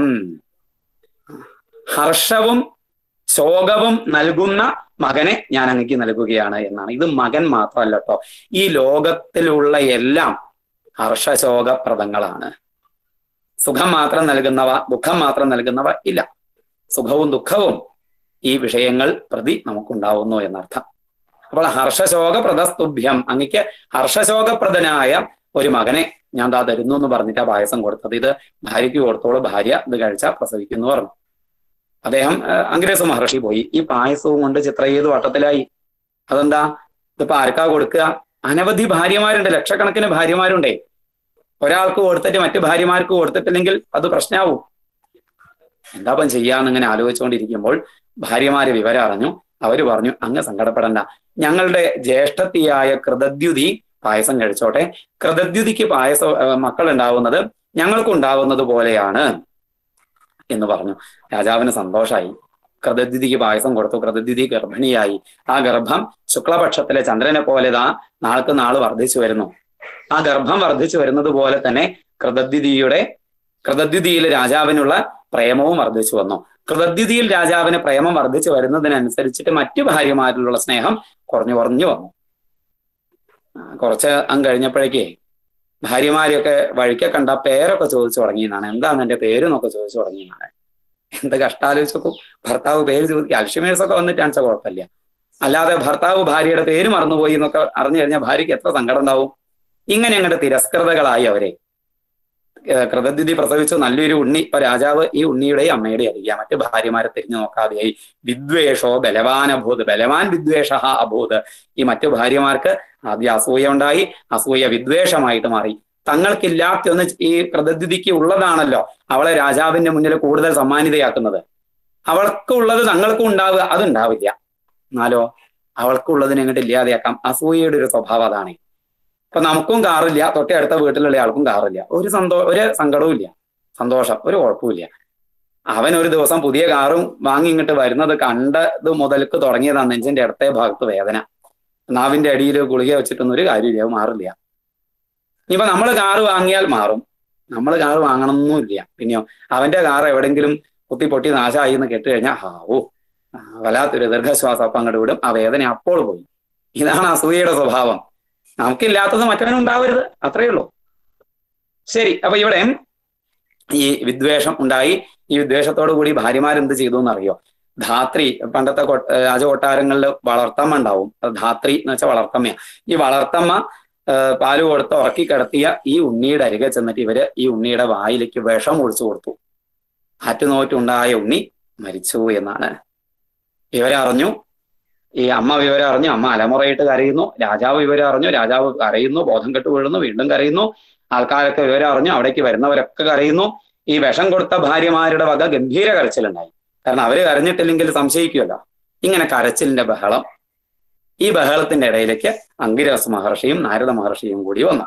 ഹർഷവും ശോകവും നൽകുന്ന മകനെ ഞാൻ അങ്ങക്ക് നൽകുകയാണ് എന്നാണ് ഇത് മകൻ മാത്രമല്ല കേട്ടോ ഈ ലോകത്തിലുള്ള എല്ലാം ഹർഷശോകപ്രദങ്ങളാണ് സുഖം മാത്രം നൽകുന്നവ ദുഃഖം മാത്രം നൽകുന്നവ ഇല്ല സുഖവും ദുഃഖവും ഈ വിഷയങ്ങൾ പ്രതി നമുക്കുണ്ടാവുന്നു എന്നർത്ഥം അപ്പോൾ ഹർഷശോകപ്രദസ്തുഭ്യം അങ്ങക്ക് ഹർഷശോകപ്രദനായ ഒരു മകനെ ഞാൻ ദാ തരുന്നു എന്ന് പറഞ്ഞിട്ടാ പായസം കൊടുത്തത് ഇത് ഭാര്യയ്ക്ക് കൊടുത്തോളൂ ഭാര്യ ഇത് കഴിച്ചാൽ പ്രസവിക്കുന്നു പറഞ്ഞു അദ്ദേഹം ഏഹ്, അംഗ്രേസ മഹർഷി പോയി ഈ പായസവും കൊണ്ട് ചിത്രകേതു വട്ടത്തിലായി അതെന്താ ഇതിപ്പോ ആർക്കാ കൊടുക്കുക അനവധി ഭാര്യമാരുണ്ട് ലക്ഷക്കണക്കിന് ഭാര്യമാരുണ്ടേ ഒരാൾക്ക് കൊടുത്തിട്ട് മറ്റു ഭാര്യമാർക്ക് കൊടുത്തിട്ടില്ലെങ്കിൽ അത് പ്രശ്നമാവും എന്താപ്പം ചെയ്യാന്ന് ഇങ്ങനെ ആലോചിച്ചുകൊണ്ടിരിക്കുമ്പോൾ ഭാര്യമാര് വിവരം അറിഞ്ഞു അവര് പറഞ്ഞു അങ്ങ് സങ്കടപ്പെടണ്ട ഞങ്ങളുടെ ജ്യേഷ്ഠത്തിയായ കൃതദ്യുതി പായസം കഴിച്ചോട്ടെ കൃതദ്യുതിക്ക് പായസം മക്കൾ ഉണ്ടാവുന്നത് ഞങ്ങൾക്കും ഉണ്ടാവുന്നത് പോലെയാണ് എന്ന് പറഞ്ഞു രാജാവിന് സന്തോഷായി കൃതദ്യുതിക്ക് പായസം കൊടുത്തു കൃതദ്യുതി ഗർഭിണിയായി ആ ഗർഭം ശുക്ലപക്ഷത്തിലെ ചന്ദ്രനെ പോലെ ദാ നാൾക്ക് നാൾ വർദ്ധിച്ചു വരുന്നു ആ ഗർഭം വർദ്ധിച്ചു വരുന്നത് പോലെ തന്നെ കൃതദ്യുതിയുടെ കൃതദ്യുതിയിൽ രാജാവിനുള്ള പ്രേമവും വർദ്ധിച്ചു വന്നു കൃതദ്യുതിയിൽ രാജാവിന് പ്രേമം വർദ്ധിച്ചു വരുന്നതിനനുസരിച്ചിട്ട് മറ്റു ഭാര്യമാരിലുള്ള സ്നേഹം കുറഞ്ഞു കുറഞ്ഞു വന്നു ആ, കുറച്ച് അങ്ങ് കഴിഞ്ഞപ്പോഴേക്കേ ഭാര്യമാരെയൊക്കെ വഴിക്കെ കണ്ട പേരൊക്കെ ചോദിച്ചു തുടങ്ങിയെന്നാണ് എന്താണ് എന്റെ പേര് എന്നൊക്കെ ചോദിച്ചു തുടങ്ങിയെന്നാണ് എന്ത് കഷ്ടാലോചിച്ചു ഭർത്താവ് പേര് ചോദിക്കുക അൽഷിമേഴ്സ് ഒക്കെ വന്നിട്ടാണെന്ന് വെച്ചാൽ കുഴപ്പമില്ല അല്ലാതെ ഭർത്താവ് ഭാര്യയുടെ പേര് മറന്നുപോയി എന്നൊക്കെ അറിഞ്ഞു കഴിഞ്ഞാൽ ഭാര്യയ്ക്ക് എത്ര സങ്കടം ഉണ്ടാവും ഇങ്ങനെ അങ്ങോട്ട് തിരസ്കൃതകളായി അവരെ ഏഹ് കൃതദ്യുതി പ്രസവിച്ചു നല്ലൊരു ഉണ്ണി ഇപ്പൊ രാജാവ് ഈ ഉണ്ണിയുടെയും അമ്മയുടെയും അറിയാം മറ്റു ഭാര്യമാരെ തിരിഞ്ഞു നോക്കാതെയായി വിദ്വേഷോ ബലവാനഭൂത് ബലവാൻ വിദ്വേഷ അഭൂത് ഈ മറ്റു ഭാര്യമാർക്ക് ആദ്യം അസൂയ ഉണ്ടായി അസൂയ വിദ്വേഷമായിട്ട് മാറി തങ്ങൾക്കില്ലാത്തൊന്ന് ഈ കൃതദ്യുതിക്ക് ഉള്ളതാണല്ലോ അവളെ രാജാവിന്റെ മുന്നിൽ കൂടുതൽ സമ്മാനിതയാക്കുന്നത് അവൾക്കുള്ളത് തങ്ങൾക്കും ഉണ്ടാവുക അതുണ്ടാവില്ല എന്നാലോ അവൾക്കുള്ളതിനെ അങ്ങോട്ട് ഇല്ലാതെയാക്കാം അസൂയയുടെ ഒരു സ്വഭാവം അതാണ് ഇപ്പൊ നമുക്കും കാറില്ല തൊട്ടേ അടുത്ത വീട്ടിലുള്ള ആൾക്കും കാറില്ല ഒരു സന്തോ ഒരു സങ്കടവും ഇല്ല സന്തോഷം ഒരു കുഴപ്പമില്ല അവൻ ഒരു ദിവസം പുതിയ കാറും വാങ്ങി ഇങ്ങോട്ട് വരുന്നത് കണ്ടത് മുതൽക്ക് തുടങ്ങിയതാണ് നെഞ്ചിന്റെ ഇടത്തെ ഭാഗത്ത് വേദന നാവിന്റെ അടിയിൽ ഗുളിക വെച്ചിട്ടൊന്നും ഒരു കാര്യമില്ല അത് മാറില്ല ഇനിയിപ്പോ നമ്മൾ കാറ് വാങ്ങിയാൽ മാറും നമ്മൾ കാറ് വാങ്ങണമെന്നില്ല പിന്നെയോ അവന്റെ കാർ എവിടെങ്കിലും കുത്തി പൊട്ടി നാശമായി എന്ന് കേട്ട് കഴിഞ്ഞാൽ ഹാ ഓ ആ, വല്ലാത്തൊരു ദീർഘശ്വാസം അപ്പം അങ്ങോട്ട് വിടും ആ വേദന അപ്പോൾ പോയി ഇതാണ് അസൂയയുടെ സ്വഭാവം നമുക്കില്ലാത്തത് മറ്റവനും ഉണ്ടാവരുത് അത്രയേ ഉള്ളൂ ശരി അപ്പൊ ഇവിടെ ഈ വിദ്വേഷം ഉണ്ടായി ഈ വിദ്വേഷത്തോടു കൂടി ഭാര്യമാർ എന്ത് ചെയ്തു എന്നറിയോ ധാത്രി പണ്ടത്തെ കൊ- ഏർ രാജകൊട്ടാരങ്ങളിൽ വളർത്തമ്മ ഉണ്ടാവും അത് ധാത്രി എന്ന് വെച്ചാൽ വളർത്തമ്മ ഈ വളർത്തമ്മ ഏർ പാല് കൊടുത്ത് ഉറക്കി കിടത്തിയ ഈ ഉണ്ണിയുടെ അരികെ ചെന്നിട്ട് ഇവര് ഈ ഉണ്ണിയുടെ വായിലേക്ക് വിഷം ഒഴിച്ചു കൊടുത്തു ആറ്റുനോറ്റുണ്ടായ ഉണ്ണി മരിച്ചു എന്നാണ് വിവരം അറിഞ്ഞു ഈ അമ്മ വിവരം അറിഞ്ഞു അമ്മ അലമുറയിട്ട് കരയുന്നു രാജാവ് വിവരം അറിഞ്ഞു രാജാവ് കരയുന്നു ബോധം കെട്ട് വീഴുന്നു വീണ്ടും കരയുന്നു ആൾക്കാരൊക്കെ വിവരം അറിഞ്ഞു അവിടേക്ക് വരുന്നവരൊക്കെ കരയുന്നു ഈ വിഷം കൊടുത്ത ഭാര്യമാരുടെ വക ഗംഭീര കരച്ചിലുണ്ടായി കാരണം അവര് കരഞ്ഞിട്ടില്ലെങ്കിൽ സംശയിക്കുമല്ലോ ഇങ്ങനെ കരച്ചിലിന്റെ ബഹളം ഈ ബഹളത്തിന്റെ ഇടയിലേക്ക് അങ്കിരസ് മഹർഷിയും നാരദ മഹർഷിയും കൂടി വന്നു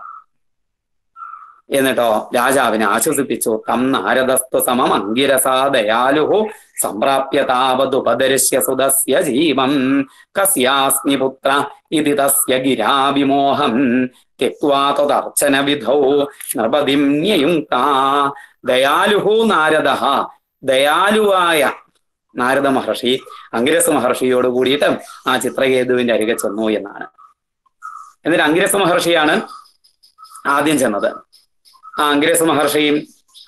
എന്നിട്ടോ രാജാവിനെ ആശ്വസിപ്പിച്ചു തം നാരദസ്തു സമം അങ്കിരസാ ദയാലുഹു സംപ്രാപ്യ താവതുപദർശ്യ സുതസ്യ ജീവം കസ്യാസ്മി പുത്ര ഇതി തസ്യ ഗിരാവിമോഹം തെക്വാ തദർച്ചന വിധൗ നൃപതിം ന്യയുക്താ ദയാലുഹു നാരദ ദയാലുവായ നാരദ മഹർഷി അങ്കിരസ് മഹർഷിയോട് കൂടിയിട്ട് ആ ചിത്രകേതുവിന്റെ അരികെ ചെന്നു എന്നാണ് എന്നിട്ട് അങ്കിരസ് മഹർഷിയാണ് ആദ്യം ചെന്നത് ആ അങ്കിരസ് മഹർഷിയും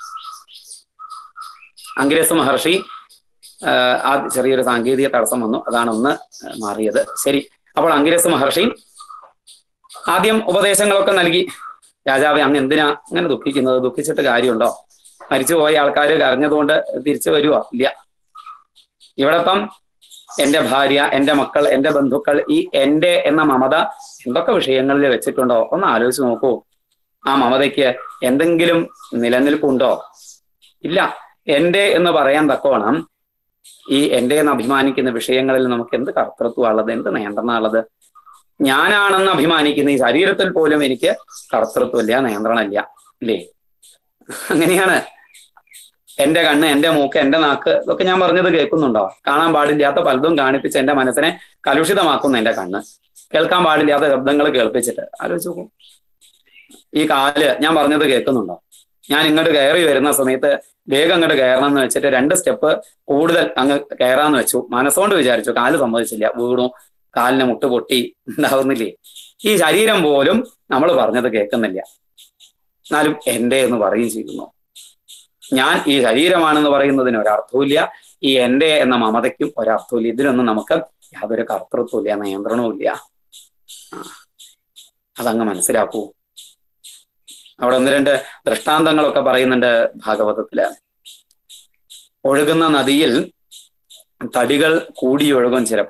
അങ്കിരസ് മഹർഷി ആ, ആ ചെറിയൊരു സാങ്കേതിക തടസ്സം വന്നു അതാണ് ഒന്ന് മാറിയത് ശരി അപ്പോൾ അങ്കിരസ് മഹർഷി ആദ്യം ഉപദേശങ്ങളൊക്കെ നൽകി രാജാവെ അങ്ങ് എന്തിനാ അങ്ങനെ ദുഃഖിക്കുന്നത് ദുഃഖിച്ചിട്ട് കാര്യമുണ്ടോ മരിച്ചുപോയ ആൾക്കാർ കരഞ്ഞതുകൊണ്ട് തിരിച്ചു വരുവോ ഇല്ല ഇവിടെ ഇപ്പം എന്റെ ഭാര്യ എന്റെ മക്കൾ എന്റെ ബന്ധുക്കൾ ഈ എന്റെ എന്ന മമത എന്തൊക്കെ വിഷയങ്ങളിൽ വെച്ചിട്ടുണ്ടോ ഒന്ന് ആലോചിച്ച് നോക്കൂ ആ മമതയ്ക്ക് എന്തെങ്കിലും നിലനിൽപ്പുണ്ടോ ഇല്ല എന്റെ എന്ന് പറയാൻ തക്കോണം ഈ എന്റെ എന്ന് അഭിമാനിക്കുന്ന വിഷയങ്ങളിൽ നമുക്ക് എന്ത് കർത്തൃത്വമുള്ളത് എന്ത് നിയന്ത്രണമുള്ളത് ഞാനാണെന്ന് അഭിമാനിക്കുന്ന ഈ ശരീരത്തിൽ പോലും എനിക്ക് കർത്തൃത്വമില്ല നിയന്ത്രണമില്ല ഇല്ലേ അങ്ങനെയാണ് എന്റെ കണ്ണ് എന്റെ മൂക്ക് എന്റെ നാക്ക് ഇതൊക്കെ ഞാൻ പറഞ്ഞത് കേൾക്കുന്നുണ്ടോ കാണാൻ പാടില്ലാത്ത പലതും കാണിപ്പിച്ച് എന്റെ മനസ്സിനെ കലുഷിതമാക്കുന്നു എന്റെ കണ്ണ് കേൾക്കാൻ പാടില്ലാത്ത ശബ്ദങ്ങൾ കേൾപ്പിച്ചിട്ട് ആലോചിച്ച് നോക്കൂ ഈ കാല് ഞാൻ പറഞ്ഞത് കേൾക്കുന്നുണ്ടോ ഞാൻ ഇങ്ങോട്ട് കയറി വരുന്ന സമയത്ത് വേഗം അങ്ങോട്ട് കയറണം എന്ന് വെച്ചിട്ട് രണ്ട് സ്റ്റെപ്പ് കൂടുതൽ അങ്ങ് കയറാന്ന് വെച്ചു മനസ്സുകൊണ്ട് വിചാരിച്ചു കാല് സമ്മതിച്ചില്ല വീണു കാലിന് മുട്ട് പൊട്ടി ഉണ്ടാവുന്നില്ലേ ഈ ശരീരം പോലും നമ്മൾ പറഞ്ഞത് കേൾക്കുന്നില്ല എന്നാലും എന്റെ എന്ന് പറയുകയും ചെയ്യുന്നു ഞാൻ ഈ ശരീരമാണെന്ന് പറയുന്നതിന് ഒരർത്ഥവുമില്ല ഈ എന്റെ എന്ന മമതയ്ക്കും ഒരർത്ഥവുമില്ല ഇതിനൊന്നും നമുക്ക് യാതൊരു കർത്തൃത്വമില്ല നിയന്ത്രണവും ഇല്ല ആ. അതങ്ങ് മനസ്സിലാക്കൂ അവിടെ ഒന്ന് രണ്ട് ദൃഷ്ടാന്തങ്ങളൊക്കെ പറയുന്നുണ്ട് ഭാഗവതത്തില് ഒഴുകുന്ന നദിയിൽ തടികൾ കൂടി ഒഴുകും ചിലപ്പോൾ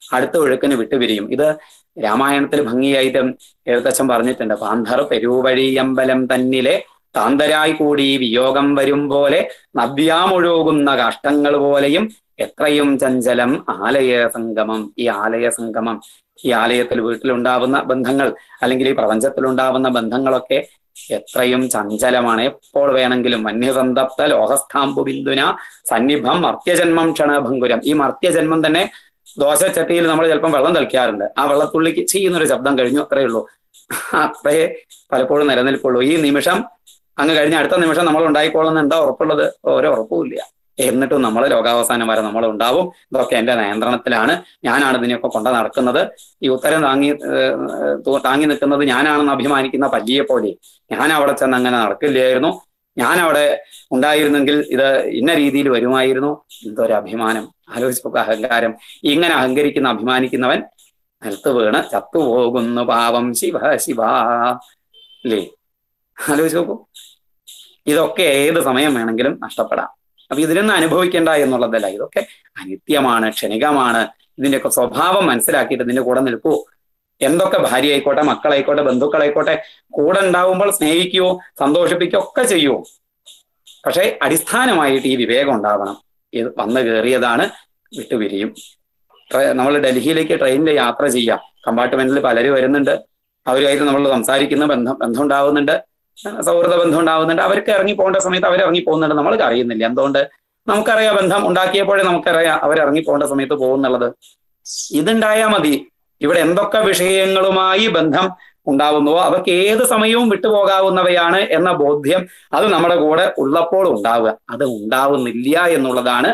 അടുത്ത ഒഴുക്കിന് വിട്ടുപിരിയും ഇത് രാമായണത്തിൽ ഭംഗിയായിട്ട് എഴുത്തച്ഛൻ പറഞ്ഞിട്ടുണ്ട് പാന്ധർ പെരുവഴിയമ്പലം തന്നിലെ താന്തരായി കൂടി വിയോഗം വരും പോലെ നദ്യാമൊഴുകുന്ന കാഷ്ടങ്ങൾ പോലെയും എത്രയും ചഞ്ചലം ആലയ സംഗമം ഈ ആലയ സംഗമം ഈ ആലയത്തിൽ വീട്ടിലുണ്ടാവുന്ന ബന്ധങ്ങൾ അല്ലെങ്കിൽ ഈ പ്രപഞ്ചത്തിലുണ്ടാവുന്ന ബന്ധങ്ങളൊക്കെ എത്രയും ചഞ്ചലമാണ് എപ്പോൾ വേണമെങ്കിലും വന്യസന്തപ്ത ലോഹസ്ഥാമ്പു ബിന്ദുന സന്നിഭം മർത്യജന്മം ക്ഷണഭങ്കുരം ഈ മർത്യജന്മം തന്നെ ദോശച്ചട്ടിയിൽ നമ്മൾ ചിലപ്പം വെള്ളം തളിക്കാറുണ്ട് ആ വെള്ളത്തുള്ളിക്ക് ചെയ്യുന്നൊരു ശബ്ദം കഴിഞ്ഞു അത്രയേ ഉള്ളൂ അത്രേ പലപ്പോഴും നിലനിൽപ്പുള്ളൂ ഈ നിമിഷം അങ്ങ് കഴിഞ്ഞ അടുത്ത നിമിഷം നമ്മൾ ഉണ്ടായിക്കോളുന്ന എന്താ ഉറപ്പുള്ളത് ഓരോ ഉറപ്പുമില്ല എന്നിട്ടും നമ്മൾ ലോകാവസാനം വരെ നമ്മൾ ഉണ്ടാവും ഇതൊക്കെ എന്റെ നിയന്ത്രണത്തിലാണ് ഞാനാണ് ഇതിനെയൊക്കെ കൊണ്ടു നടക്കുന്നത് ഈ ഉത്തരം താങ്ങി ഏഹ്, തു- താങ്ങി നിൽക്കുന്നത് ഞാനാണെന്ന് അഭിമാനിക്കുന്ന പല്ലിയെ പോലെ ഞാൻ അവിടെ ചെന്ന് അങ്ങനെ നടക്കില്ലായിരുന്നു ഞാൻ അവിടെ ഉണ്ടായിരുന്നെങ്കിൽ ഇത് ഇന്ന രീതിയിൽ വരുമായിരുന്നു എന്തൊരു അഭിമാനം ആലോചിച്ചൊക്കെ അഹങ്കാരം ഇങ്ങനെ അഹങ്കരിക്കുന്ന അഭിമാനിക്കുന്നവൻ നിലത്ത് വീണ് ചത്തുപോകുന്നു പാവം ശിവ ശിവ അല്ലേ ആലോചിച്ച് നോക്കൂ ഇതൊക്കെ ഏത് സമയം വേണമെങ്കിലും നഷ്ടപ്പെടാം അപ്പൊ ഇതിനൊന്നും അനുഭവിക്കേണ്ട എന്നുള്ളതല്ല ഇതൊക്കെ അനിത്യമാണ് ക്ഷണികമാണ് ഇതിന്റെയൊക്കെ സ്വഭാവം മനസ്സിലാക്കിയിട്ട് ഇതിന്റെ കൂടെ നിൽക്കൂ എന്തൊക്കെ ഭാര്യ ആയിക്കോട്ടെ മക്കളായിക്കോട്ടെ ബന്ധുക്കളായിക്കോട്ടെ കൂടെ ഉണ്ടാവുമ്പോൾ സ്നേഹിക്കുകയോ സന്തോഷിപ്പിക്കുകയോ ഒക്കെ ചെയ്യൂ പക്ഷെ അടിസ്ഥാനമായിട്ട് ഈ വിവേകം ഉണ്ടാവണം ഇത് വന്നു കയറിയതാണ് വിട്ടുപിരിയും നമ്മൾ ഡൽഹിയിലേക്ക് ട്രെയിനിൽ യാത്ര ചെയ്യാം കമ്പാർട്ട്മെന്റിൽ പലരും വരുന്നുണ്ട് അവരുമായിട്ട് നമ്മൾ സംസാരിക്കുന്ന ബന്ധം ബന്ധം ഉണ്ടാവുന്നുണ്ട് സൗഹൃദ ബന്ധം ഉണ്ടാവുന്നുണ്ട് അവർക്ക് ഇറങ്ങി പോകേണ്ട സമയത്ത് അവർ ഇറങ്ങി പോകുന്നുണ്ട് നമ്മൾ അറിയുന്നില്ല എന്തുകൊണ്ട് നമുക്കറിയാം ബന്ധം ഉണ്ടാക്കിയപ്പോഴേ നമുക്കറിയാം അവർ ഇറങ്ങി പോകേണ്ട സമയത്ത് പോകുന്നുള്ളത് ഇതുണ്ടായാൽ മതി ഇവിടെ എന്തൊക്കെ വിഷയങ്ങളുമായി ബന്ധം ഉണ്ടാവുന്നുവോ അവർക്ക് ഏത് സമയവും വിട്ടുപോകാവുന്നവയാണ് എന്ന ബോധ്യം അത് നമ്മുടെ കൂടെ ഉള്ളപ്പോൾ ഉണ്ടാവുക അത് ഉണ്ടാവുന്നില്ല എന്നുള്ളതാണ്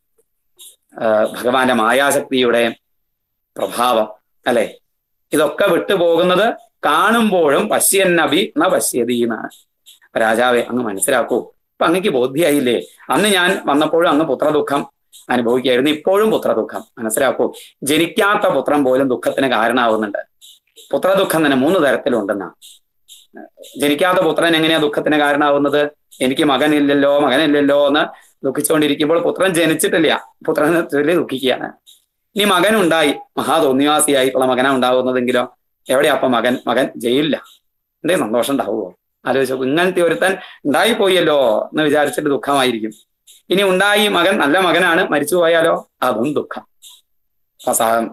ആ, ഭഗവാന്റെ മായാശക്തിയുടെ പ്രഭാവം അല്ലെ ഇതൊക്കെ വിട്ടുപോകുന്നത് കാണുമ്പോഴും പശ്യന്നഭി ന പശ്യതി എന്നാണ് രാജാവെ അങ്ങ് മനസ്സിലാക്കൂ ഇപ്പൊ അങ്ങക്ക് ബോധ്യായില്ലേ അന്ന് ഞാൻ വന്നപ്പോഴും അങ്ങ് പുത്രദുഃഖം അനുഭവിക്കുകയായിരുന്നു ഇപ്പോഴും പുത്രദുഃഖം മനസ്സിലാക്കൂ ജനിക്കാത്ത പുത്രം പോലും ദുഃഖത്തിന് കാരണമാവുന്നുണ്ട് പുത്രദുഃഖം തന്നെ മൂന്ന് തരത്തിലുണ്ടെന്നാ ജനിക്കാത്ത പുത്രൻ എങ്ങനെയാ ദുഃഖത്തിന് കാരണമാവുന്നത് എനിക്ക് മകനില്ലല്ലോ മകനില്ലല്ലോ എന്ന് ദുഃഖിച്ചുകൊണ്ടിരിക്കുമ്പോൾ പുത്രൻ ജനിച്ചിട്ടില്ല പുത്രനെ ചൊല്ലി ദുഃഖിക്കുകയാണ് ഇനി മകനുണ്ടായി മഹാതോന്നിവാസിയായിട്ടുള്ള മകനാ ഉണ്ടാവുന്നതെങ്കിലോ എവിടെയാ അപ്പൊ മകൻ മകൻ ജയിലില്ല എന്തേ സന്തോഷം ഉണ്ടാവുമോ ആലോചിച്ചു ഇങ്ങനത്തെ ഒരുത്തൻ ഉണ്ടായിപ്പോയല്ലോ എന്ന് വിചാരിച്ചിട്ട് ദുഃഖമായിരിക്കും ഇനി ഉണ്ടായി മകൻ നല്ല മകനാണ് മരിച്ചു പോയാലോ അതും ദുഃഖം അപ്പൊ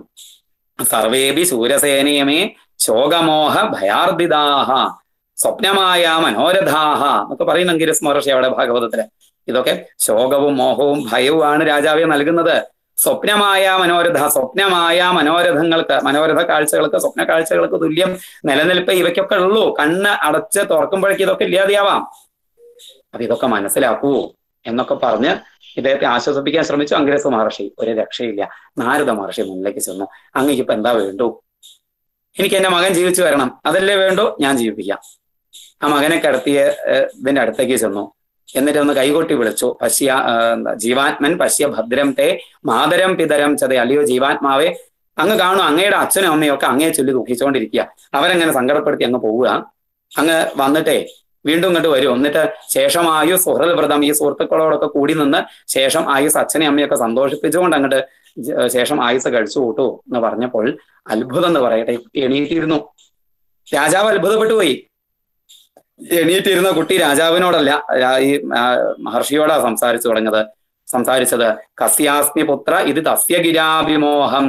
സ- സർവേപി ശൂരസേനയമേ ശോകമോഹ ഭയാർദിതാഹ സ്വപ്നമായ മനോരഥാഹ എന്നൊക്കെ പറയുന്ന ഗിരസ് മഹർഷി അവിടെ ഭാഗവതത്തില് ഇതൊക്കെ ശോകവും മോഹവും ഭയവുമാണ് രാജാവെ നൽകുന്നത് സ്വപ്നമായ മനോരഥ സ്വപ്നമായ മനോരഥങ്ങൾക്ക് മനോരഥ കാഴ്ചകൾക്ക് സ്വപ്ന കാഴ്ചകൾക്ക് തുല്യം നിലനിൽപ്പ് ഇവയ്ക്കൊക്കെ ഉള്ളൂ കണ്ണ് അടച്ച് തുറക്കുമ്പോഴേക്ക് ഇതൊക്കെ ഇല്ലാതെയാവാം അപ്പൊ ഇതൊക്കെ മനസ്സിലാക്കൂ എന്നൊക്കെ പറഞ്ഞ് ഇദ്ദേഹത്തെ ആശ്വസിപ്പിക്കാൻ ശ്രമിച്ചു അങ്കിരസ് മഹർഷി ഒരു രക്ഷയില്ല നാരദ മഹർഷി മുന്നിലേക്ക് ചെന്നു അങ്ങേക്ക് ഇപ്പൊ എന്താ വേണ്ടു എനിക്ക് എന്റെ മകൻ ജീവിച്ചു വരണം അതല്ലേ വേണ്ടു ഞാൻ ജീവിപ്പിക്കാം ആ മകനെ കിടത്തിയ ഏഹ്, ഇതിന്റെ അടുത്തേക്ക് ചെന്നു എന്നിട്ട് ഒന്ന് കൈകൊട്ടി വിളിച്ചു പശ്യ ഏഹ്, ജീവാത്മൻ പശ്യ ഭദ്രം തേ മാതരം പിതരം ചതേ അല്ലയോ ജീവാത്മാവെ അങ്ങ് കാണും അങ്ങയുടെ അച്ഛനും അമ്മയും ഒക്കെ അങ്ങയെ ചൊല്ലി ദുഃഖിച്ചുകൊണ്ടിരിക്കുക അവരങ്ങനെ സങ്കടപ്പെടുത്തി അങ്ങ് പോവുക അങ്ങ് വന്നിട്ടേ വീണ്ടും ഇങ്ങോട്ട് വരും എന്നിട്ട് ശേഷം ആയുസ് സുഹൃൽ വ്രതം ഈ സുഹൃത്തുക്കളോടൊക്കെ കൂടി നിന്ന് ശേഷം ആയുസ് അച്ഛനെയും അമ്മയൊക്കെ സന്തോഷിപ്പിച്ചുകൊണ്ട് അങ്ങോട്ട് ജ- ശേഷം ആയുസ് കഴിച്ചു കൂട്ടു എന്ന് പറഞ്ഞപ്പോൾ അത്ഭുതം എന്ന് പറയട്ടെ എണീറ്റിരുന്നു രാജാവ് അത്ഭുതപ്പെട്ടു പോയി എണീറ്റിരുന്ന കുട്ടി രാജാവിനോടല്ല രാ- ഈ ആ, മഹർഷിയോടാ സംസാരിച്ചു തുടങ്ങത് സംസാരിച്ചത് കസ്യാസ്മി പുത്ര ഇത് തസ്യ ഗിരാവിമോഹം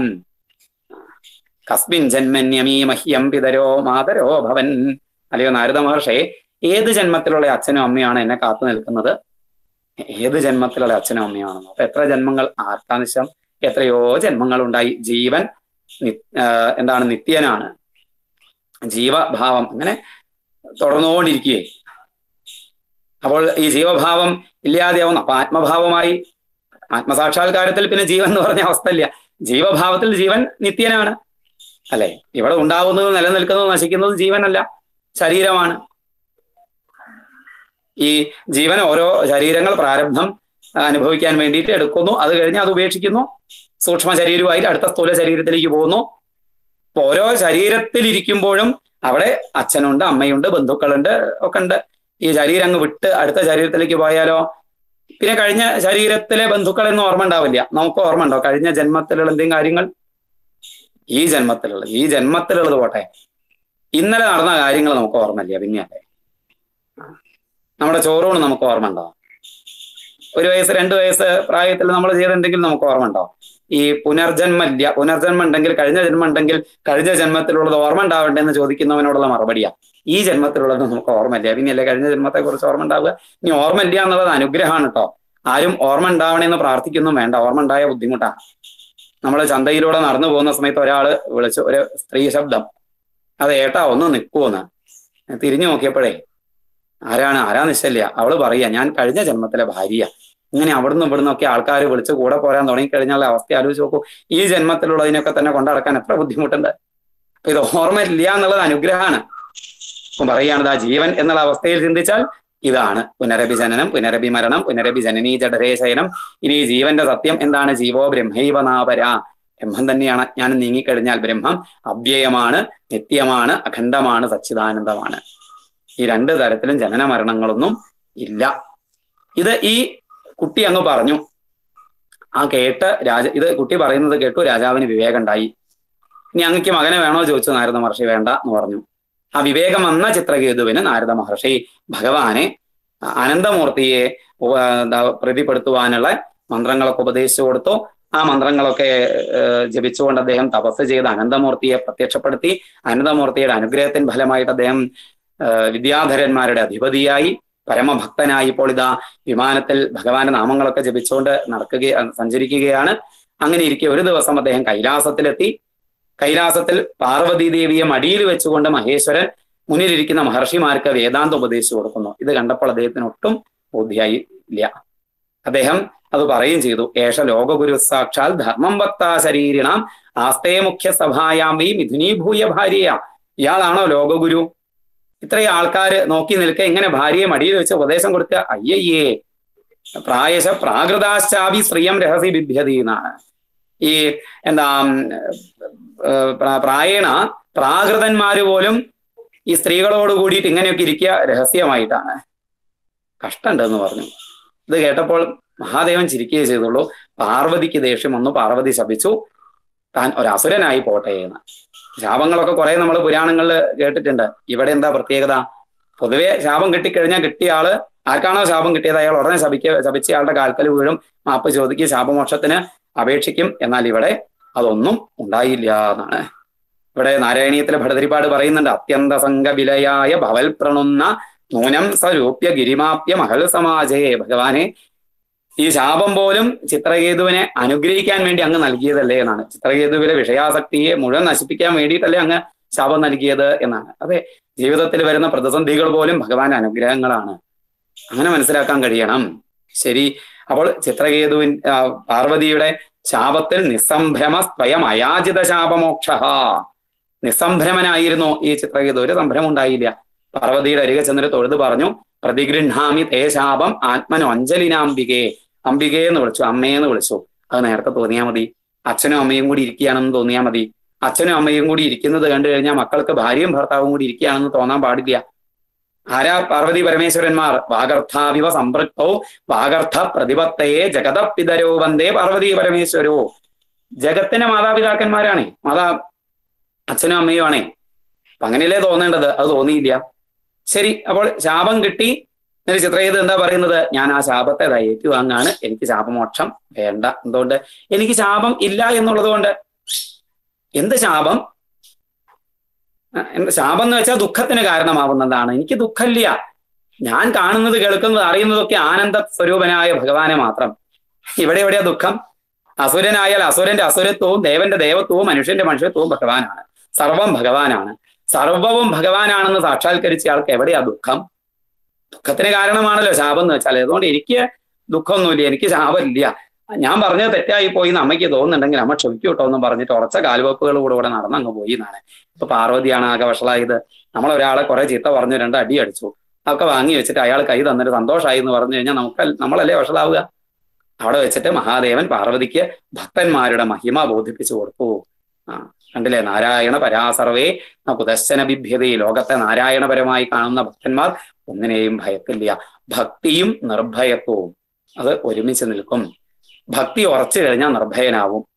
കസ്മിൻ ജന്മന്യമീ മഹ്യം പിതരോ മാതരോ ഭവൻ അല്ലയോ നാരദ മഹർഷേ ഏത് ജന്മത്തിലുള്ള അച്ഛനും അമ്മയാണ് എന്നെ കാത്തു നിൽക്കുന്നത് ഏത് ജന്മത്തിലുള്ള അച്ഛനും അമ്മയാണെന്നോ അപ്പൊ എത്ര ജന്മങ്ങൾ ആർക്കാനിശം എത്രയോ ജന്മങ്ങൾ ഉണ്ടായി ജീവൻ നി- ആ, എന്താണ് നിത്യനാണ് ജീവഭാവം അങ്ങനെ തുടർന്നുകൊണ്ടിരിക്കുകയെ അപ്പോൾ ഈ ജീവഭാവം ഇല്ലാതെയാവുന്നു അപ്പൊ ആത്മഭാവമായി ആത്മസാക്ഷാത്കാരത്തിൽ പിന്നെ ജീവൻ എന്ന് പറഞ്ഞ അവസ്ഥ ഇല്ല ജീവഭാവത്തിൽ ജീവൻ നിത്യനാണ് അല്ലെ ഇവിടെ ഉണ്ടാവുന്നത് നിലനിൽക്കുന്നത് നശിക്കുന്നത് ജീവനല്ല ശരീരമാണ് ഈ ജീവൻ ഓരോ ശരീരങ്ങൾ പ്രാരബ്ധം ആ, അനുഭവിക്കാൻ വേണ്ടിയിട്ട് എടുക്കുന്നു അത് കഴിഞ്ഞ് അത് ഉപേക്ഷിക്കുന്നു സൂക്ഷ്മ ശരീരമായിട്ട് അടുത്ത സ്ഥൂല ശരീരത്തിലേക്ക് പോകുന്നു അപ്പൊ ഓരോ ശരീരത്തിലിരിക്കുമ്പോഴും അവിടെ അച്ഛനുണ്ട് അമ്മയുണ്ട് ബന്ധുക്കളുണ്ട് ഒക്കെ ഉണ്ട് ഈ ശരീരം അങ്ങ് വിട്ട് അടുത്ത ശരീരത്തിലേക്ക് പോയാലോ പിന്നെ കഴിഞ്ഞ ശരീരത്തിലെ ബന്ധുക്കളെന്നും ഓർമ്മ ഉണ്ടാവില്ല നമുക്ക് ഓർമ്മ ഉണ്ടോ കഴിഞ്ഞ ജന്മത്തിലുള്ള എന്തെങ്കിലും കാര്യങ്ങൾ ഈ ജന്മത്തിലുള്ളത് ഈ ജന്മത്തിലുള്ളത് പോട്ടെ ഇന്നലെ നടന്ന കാര്യങ്ങൾ നമുക്ക് ഓർമ്മയില്ല പിന്നെയല്ലേ നമ്മുടെ ചോറൂണ് നമുക്ക് ഓർമ്മ ഉണ്ടോ ഒരു വയസ്സ് രണ്ട് വയസ്സ് പ്രായത്തിൽ നമ്മൾ ചെയ്തിട്ടുണ്ടെങ്കിൽ നമുക്ക് ഓർമ്മ ഉണ്ടോ ഈ പുനർജന്മ ഇല്ല പുനർജന്മം ഉണ്ടെങ്കിൽ കഴിഞ്ഞ ജന്മം ഉണ്ടെങ്കിൽ കഴിഞ്ഞ ജന്മത്തിലുള്ളത് ഓർമ്മ ഉണ്ടാവണ്ടേ എന്ന് ചോദിക്കുന്നവനോടുള്ള മറുപടിയാ ഈ ജന്മത്തിലുള്ളത് നമുക്ക് ഓർമ്മയില്ല പിന്നെയല്ലേ കഴിഞ്ഞ ജന്മത്തെ കുറിച്ച് ഓർമ്മ ഉണ്ടാവുക ഇനി ഓർമ്മ ഇല്ല എന്നുള്ളത് അനുഗ്രഹമാണ് കേട്ടോ ആരും ഓർമ്മ ഉണ്ടാവണമെന്ന് പ്രാർത്ഥിക്കൊന്നും വേണ്ട ഓർമ്മ ഉണ്ടായ ബുദ്ധിമുട്ടാണ് നമ്മൾ ചന്തയിലൂടെ നടന്നു പോകുന്ന സമയത്ത് ഒരാള് വിളിച്ചു ഒരു സ്ത്രീ ശബ്ദം അത് ഏട്ടാ ഒന്ന് നിൽക്കുമെന്ന് തിരിഞ്ഞു നോക്കിയപ്പോഴേ ആരാണ് ആരാ നിശ്ചല്ല അവള് പറയാ ഞാൻ കഴിഞ്ഞ ജന്മത്തിലെ ഭാര്യ ഇങ്ങനെ അവിടുന്ന് ഇവിടുന്ന് ഒക്കെ ആൾക്കാർ വിളിച്ച് കൂടെ പോരാൻ തുടങ്ങിക്കഴിഞ്ഞാൽ അവസ്ഥ ആലോചിച്ച് നോക്കൂ ഈ ജന്മത്തിലുള്ളതിനൊക്കെ തന്നെ കൊണ്ടടക്കാൻ എത്ര ബുദ്ധിമുട്ടുണ്ട് അപ്പൊ ഇത് ഓർമ്മയില്ല എന്നുള്ളത് അനുഗ്രഹമാണ് അപ്പൊ പറയുകയാണത് ആ ജീവൻ എന്നുള്ള അവസ്ഥയിൽ ചിന്തിച്ചാൽ ഇതാണ് പുനരഭി ജനനം പുനരഭി മരണം പുനരഭി ജനനീ ജഡരേ ശയനം ഇനി ഈ ജീവന്റെ സത്യം എന്താണ് ജീവോ ബ്രഹ്മൈവ നാപര ബ്രഹ്മം തന്നെയാണ് ഞാൻ നീങ്ങിക്കഴിഞ്ഞാൽ ബ്രഹ്മം അവ്യയമാണ് നിത്യമാണ് അഖണ്ഡമാണ് സച്ചിദാനന്ദമാണ് ഈ രണ്ട് തരത്തിലും ജനന മരണങ്ങളൊന്നും ഇല്ല ഇത് ഈ കുട്ടി അങ്ങ് പറഞ്ഞു ആ കേട്ട് രാജ ഇത് കുട്ടി പറയുന്നത് കേട്ടു രാജാവിന് വിവേകം ഉണ്ടായി ഇനി അങ്ങക്ക് മകനെ വേണോ ചോദിച്ചു നാരദ മഹർഷി വേണ്ട എന്ന് പറഞ്ഞു ആ വിവേകം വന്ന ചിത്രകേതുവിന് നാരദ മഹർഷി ഭഗവാനെ അനന്തമൂർത്തിയെ ഉപ- എന്താ പ്രതിപ്പെടുത്തുവാനുള്ള മന്ത്രങ്ങളൊക്കെ ഉപദേശിച്ചു കൊടുത്തു ആ മന്ത്രങ്ങളൊക്കെ ഏഹ്, ജപിച്ചുകൊണ്ട് അദ്ദേഹം തപസ് ചെയ്ത് അനന്തമൂർത്തിയെ പ്രത്യക്ഷപ്പെടുത്തി അനന്തമൂർത്തിയുടെ അനുഗ്രഹത്തിൻ ഫലമായിട്ട് അദ്ദേഹം ഏഹ്, വിദ്യാധരന്മാരുടെ അധിപതിയായി പരമഭക്തനായി ഇപ്പോൾ ഇതാ വിമാനത്തിൽ ഭഗവാന്റെ നാമങ്ങളൊക്കെ ജപിച്ചുകൊണ്ട് നടക്കുക സഞ്ചരിക്കുകയാണ് അങ്ങനെ ഇരിക്കെ ഒരു ദിവസം അദ്ദേഹം കൈലാസത്തിലെത്തി കൈലാസത്തിൽ പാർവതി ദേവിയെ മടിയിൽ വെച്ചുകൊണ്ട് മഹേശ്വരൻ മുന്നിലിരിക്കുന്ന മഹർഷിമാർക്ക് വേദാന്തം ഉപദേശിച്ചു കൊടുക്കുന്നു ഇത് കണ്ടപ്പോൾ അദ്ദേഹത്തിന് ഒട്ടും ബോധ്യായി ഇല്ല അദ്ദേഹം അത് പറയുകയും ചെയ്തു ഏഷ ലോകഗുരു സാക്ഷാൽ ധർമ്മം വക്താ ശരീരിണാം ആസ്തേ മുഖ്യ സഭായാം ഈ മിഥുനീഭൂയ ഭാര്യ ഇയാളാണോ ലോകഗുരു ഇത്രയും ആൾക്കാര് നോക്കി നിൽക്കെ ഇങ്ങനെ ഭാര്യയെ മടിയിൽ വെച്ച് ഉപദേശം കൊടുക്കുക അയ്യയ്യേ പ്രായശ പ്രാകൃതാശ്ചാപി ശ്രീയം രഹസ്യ ബിഭ്യതി എന്നാണ് ഈ എന്താ ഉം, ഏർ, പ്രാ- പ്രായേണ പ്രാകൃതന്മാര് പോലും ഈ സ്ത്രീകളോട് കൂടിയിട്ട് ഇങ്ങനെയൊക്കെ ഇരിക്കുക രഹസ്യമായിട്ടാണ് കഷ്ടമുണ്ടെന്ന് പറഞ്ഞു ഇത് കേട്ടപ്പോൾ മഹാദേവൻ ചിരിക്കുകയേ ചെയ്തുള്ളൂ പാർവതിക്ക് ദേഷ്യം വന്നു പാർവതി ശപിച്ചു താൻ ഒരു അസുരനായി പോട്ടെ എന്ന് ശാപങ്ങളൊക്കെ കുറെ നമ്മൾ പുരാണങ്ങളിൽ കേട്ടിട്ടുണ്ട് ഇവിടെ എന്താ പ്രത്യേകത പൊതുവെ ശാപം കിട്ടിക്കഴിഞ്ഞാൽ കിട്ടിയ ആള് ആർക്കാണോ ശാപം കിട്ടിയത് അയാൾ ഉടനെ ശപിക്ക ശപിച്ച ആളുടെ കാൽക്കൽ വീഴും മാപ്പ് ചോദിക്കും ശാപമോക്ഷത്തിന് അപേക്ഷിക്കും എന്നാൽ ഇവിടെ അതൊന്നും ഉണ്ടായില്ല എന്നാണ് ഇവിടെ നാരായണീയത്തിലെ ഭടതിരിപ്പാട് പറയുന്നുണ്ട് അത്യന്ത സംഘവിലയായ ഭവൽ പ്രണുന്ന നൂനം സ്വരൂപ്യ ഗിരിമാപ്യ മഹൽ സമാജേ ഭഗവാനെ ഈ ശാപം പോലും ചിത്രകേതുവിനെ അനുഗ്രഹിക്കാൻ വേണ്ടി അങ്ങ് നൽകിയതല്ലേ എന്നാണ് ചിത്രകേതുവിലെ വിഷയാസക്തിയെ മുഴുവൻ നശിപ്പിക്കാൻ വേണ്ടിയിട്ടല്ലേ അങ്ങ് ശാപം നൽകിയത് എന്നാണ് അതെ ജീവിതത്തിൽ വരുന്ന പ്രതിസന്ധികൾ പോലും ഭഗവാന്റെ അനുഗ്രഹങ്ങളാണ് അങ്ങനെ മനസ്സിലാക്കാൻ കഴിയണം ശരി അപ്പോൾ ചിത്രകേതുവിൻ ആ, പാർവതിയുടെ ശാപത്തിൽ നിസ്സംഭ്രമ സ്വയം അയാചിത ശാപമോക്ഷ നിസ്സംഭ്രമനായിരുന്നു ഈ ചിത്രകേതു ഒരു സംഭ്രമം ഉണ്ടായില്ല പാർവതിയുടെ അരികെ ചെന്നിട്ട് തൊഴുത് പറഞ്ഞു പ്രതിഗൃഹാമി തേ ശാപം ആത്മനോ അഞ്ജലിനാംബികേ അംബികേ എന്ന് വിളിച്ചു അമ്മയെന്ന് വിളിച്ചു അത് നേരത്തെ തോന്നിയാൽ മതി അച്ഛനും അമ്മയും കൂടി ഇരിക്കുകയാണെന്ന് തോന്നിയാൽ മതി അച്ഛനും അമ്മയും കൂടി ഇരിക്കുന്നത് കണ്ടു കഴിഞ്ഞാൽ മക്കൾക്ക് ഭാര്യയും ഭർത്താവും കൂടി ഇരിക്കുകയാണെന്ന് തോന്നാൻ പാടില്ല ആരാ പാർവതി പരമേശ്വരന്മാർ വാഗർത്ഥാവിവ സംപൃക്തോ വാഗർത്ഥ പ്രതിപത്തയെ ജഗതപിതരോ വന്ദേ പാർവതി പരമേശ്വരോ ജഗത്തിന്റെ മാതാപിതാക്കന്മാരാണേ മാതാ അച്ഛനും അമ്മയും ആണേ അപ്പൊ അങ്ങനെയല്ലേ തോന്നേണ്ടത് അത് തോന്നിയില്ല ശരി അപ്പോൾ ശാപം കിട്ടി എന്നിട്ട് ചിത്രയത് എന്താ പറയുന്നത് ഞാൻ ആ ശാപത്തെ ദാ ഏറ്റുവാങ്ങാണ് എനിക്ക് ശാപമോക്ഷം വേണ്ട എന്തുകൊണ്ട് എനിക്ക് ശാപം ഇല്ല എന്നുള്ളത് കൊണ്ട് എന്ത് ശാപം ആ, എന്ത് ശാപം എന്ന് വെച്ചാൽ ദുഃഖത്തിന് കാരണമാവുന്നതാണ് എനിക്ക് ദുഃഖമില്ല ഞാൻ കാണുന്നത് കേൾക്കുന്നത് അറിയുന്നതൊക്കെ ആനന്ദ സ്വരൂപനായ ഭഗവാനെ മാത്രം ഇവിടെ എവിടെയാ ദുഃഖം അസുരനായാൽ അസുരന്റെ അസുരത്വവും ദേവന്റെ ദേവത്വവും മനുഷ്യന്റെ മനുഷ്യത്വവും ഭഗവാനാണ് സർവം ഭഗവാനാണ് സർവവും ഭഗവാനാണെന്ന് സാക്ഷാത്കരിച്ച ആൾക്ക് എവിടെയാ ദുഃഖം ദുഃഖത്തിന് കാരണമാണല്ലോ ശാപം എന്ന് വെച്ചാൽ അതുകൊണ്ട് എനിക്ക് ദുഃഖമൊന്നുമില്ല എനിക്ക് ശാപമില്ല ഞാൻ പറഞ്ഞത് തെറ്റായി പോയി എന്ന് അമ്മയ്ക്ക് തോന്നുന്നുണ്ടെങ്കിൽ അമ്മ ക്ഷമിക്കൂ കേട്ടോ എന്നും പറഞ്ഞിട്ട് ഉറച്ച കാൽവെപ്പുകൾ കൂടെ കൂടെ നടന്നങ്ങ് പോയി എന്നാണ് ഇപ്പൊ പാർവതിയാണ് ആകെ വഷളായത് നമ്മൾ ഒരാളെ കുറെ ചീത്ത പറഞ്ഞു രണ്ട് അടി അടിച്ചു അതൊക്കെ വാങ്ങി വെച്ചിട്ട് അയാൾ കൈ തന്നിട്ട് സന്തോഷമായി എന്ന് പറഞ്ഞു കഴിഞ്ഞാൽ നമുക്ക് നമ്മളല്ലേ വഷളാവുക അവിടെ വെച്ചിട്ട് മഹാദേവൻ പാർവതിക്ക് ഭക്തന്മാരുടെ മഹിമ ബോധിപ്പിച്ചു കൊടുത്തു ആ കണ്ടില്ലേ നാരായണ പരാസർവേ കുതശ്ചന ബിഭ്യതേ ലോകത്തെ നാരായണപരമായി കാണുന്ന ഭക്തന്മാർ ഒന്നിനെയും ഭയക്കില്ല ഭക്തിയും നിർഭയത്വവും അത് ഒരുമിച്ച് നിൽക്കും ഭക്തി ഉറച്ചു കഴിഞ്ഞാൽ നിർഭയനാവും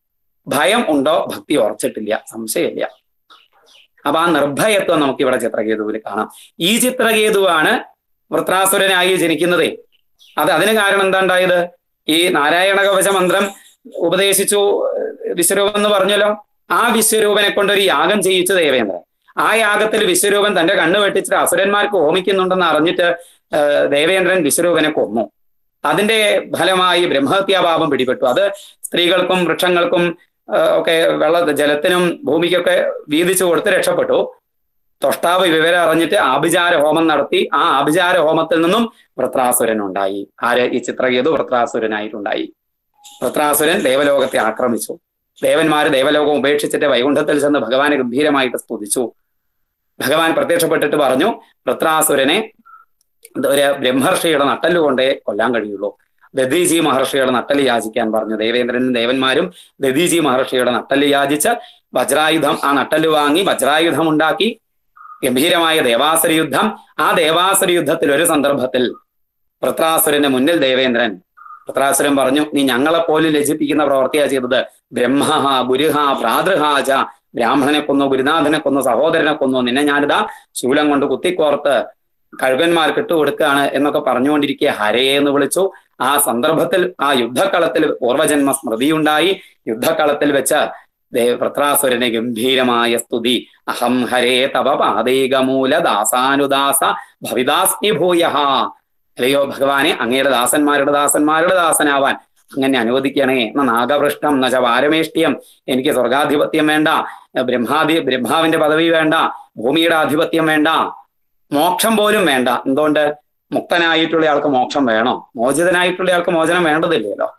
ഭയം ഉണ്ടോ ഭക്തി ഉറച്ചിട്ടില്ല സംശയമില്ല അപ്പൊ ആ നിർഭയത്വം നമുക്ക് ഇവിടെ ചിത്രകേതുവിൽ കാണാം ഈ ചിത്രകേതുവാണ് വൃത്രാസുരനായി ജനിക്കുന്നതേ അത് അതിന് കാരണം എന്താ ഉണ്ടായത് ഈ നാരായണ കവച മന്ത്രം ഉപദേശിച്ചു വിശ്വരൂപൻ എന്ന് പറഞ്ഞല്ലോ ആ വിശ്വരൂപനെ കൊണ്ടൊരു യാഗം ചെയ്യിച്ചു ദേവേന്ദ്രൻ ആ യാഗത്തിൽ വിശ്വരൂപൻ തന്റെ കണ്ണ് വെട്ടിച്ചിട്ട് അസുരന്മാർക്ക് ഹോമിക്കുന്നുണ്ടെന്ന് അറിഞ്ഞിട്ട് ദേവേന്ദ്രൻ വിശ്വരൂപനെ കൊന്നു അതിന്റെ ഫലമായി ബ്രഹ്മഹത്യാഭാവം പിടിപെട്ടു അത് സ്ത്രീകൾക്കും വൃക്ഷങ്ങൾക്കും ഒക്കെ വെള്ള ജലത്തിനും ഭൂമിക്കൊക്കെ വീതിച്ചു കൊടുത്ത് രക്ഷപ്പെട്ടു തൊഷ്ടാവ് വിവരം അറിഞ്ഞിട്ട് ആഭിചാര ഹോമം നടത്തി ആ ആഭിചാര ഹോമത്തിൽ നിന്നും വൃത്രാസുരൻ ഉണ്ടായി ആര് ഈ ചിത്രകേതു വൃത്രാസുരനായിട്ടുണ്ടായി വൃത്രാസുരൻ ദേവലോകത്തെ ആക്രമിച്ചു ദേവന്മാര് ദേവലോകം ഉപേക്ഷിച്ചിട്ട് വൈകുണ്ഠത്തിൽ ചെന്ന് ഭഗവാനെ ഗംഭീരമായിട്ട് സ്തുതിച്ചു ഭഗവാൻ പ്രത്യക്ഷപ്പെട്ടിട്ട് പറഞ്ഞു വൃത്രാസുരനെ ഒരു ബ്രഹ്മർഷിയുടെ നട്ടല് കൊണ്ടേ കൊല്ലാൻ കഴിയുള്ളൂ ദദീജി മഹർഷിയുടെ നട്ടല് യാചിക്കാൻ പറഞ്ഞു ദേവേന്ദ്രനും ദേവന്മാരും ദദീജി മഹർഷിയുടെ നട്ടല് യാചിച്ച് വജ്രായുധം ആ നട്ടല് വാങ്ങി വജ്രായുധം ഉണ്ടാക്കി ഗംഭീരമായ ദേവാസുര യുദ്ധം ആ ദേവാസുര യുദ്ധത്തിൽ ഒരു സന്ദർഭത്തിൽ വൃത്രാസുരന്റെ മുന്നിൽ ദേവേന്ദ്രൻ വൃത്രാസുരൻ പറഞ്ഞു നീ ഞങ്ങളെപ്പോലും ലജിപ്പിക്കുന്ന പ്രവർത്തിയാ ചെയ്തത് ബ്രഹ്മ ഗുരുഹ ഭ്രാതൃഹാച ബ്രാഹ്മണനെ കൊന്നു ഗുരുനാഥനെ കൊന്നു സഹോദരനെ കൊന്നു നിന്നെ ഞാനിതാ ശൂലം കൊണ്ട് കുത്തിക്കോർത്ത് കഴുകന്മാർക്ക് ഇട്ടുകൊടുക്കുകയാണ് എന്നൊക്കെ പറഞ്ഞുകൊണ്ടിരിക്കുക ഹരേ എന്ന് വിളിച്ചു ആ സന്ദർഭത്തിൽ ആ യുദ്ധക്കളത്തിൽ പൂർവജന്മ സ്മൃതിയുണ്ടായി യുദ്ധക്കളത്തിൽ വെച്ച് വൃത്രാസുരനെ ഗംഭീരമായ സ്തുതി അഹം ഹരേ തവ പാതേകമൂല ദാസാനുദാസ ഭവിദാസ്മി ഭൂയ അല്ലയോ ഭഗവാനെ അങ്ങയുടെ ദാസന്മാരുടെ ദാസന്മാരുടെ ദാസനാവാൻ അങ്ങനെ അനുവദിക്കണേ എന്ന നാഗപൃഷ്ടം എന്ന വാരമേഷ്ട്യം എനിക്ക് സ്വർഗാധിപത്യം വേണ്ട ബ്രഹ്മാധി ബ്രഹ്മാവിന്റെ പദവി വേണ്ട ഭൂമിയുടെ ആധിപത്യം വേണ്ട മോക്ഷം പോലും വേണ്ട എന്തുകൊണ്ട് മുക്തനായിട്ടുള്ള ആൾക്ക് മോക്ഷം വേണോ മോചിതനായിട്ടുള്ള ആൾക്ക് മോചനം വേണ്ടതില്ലല്ലോ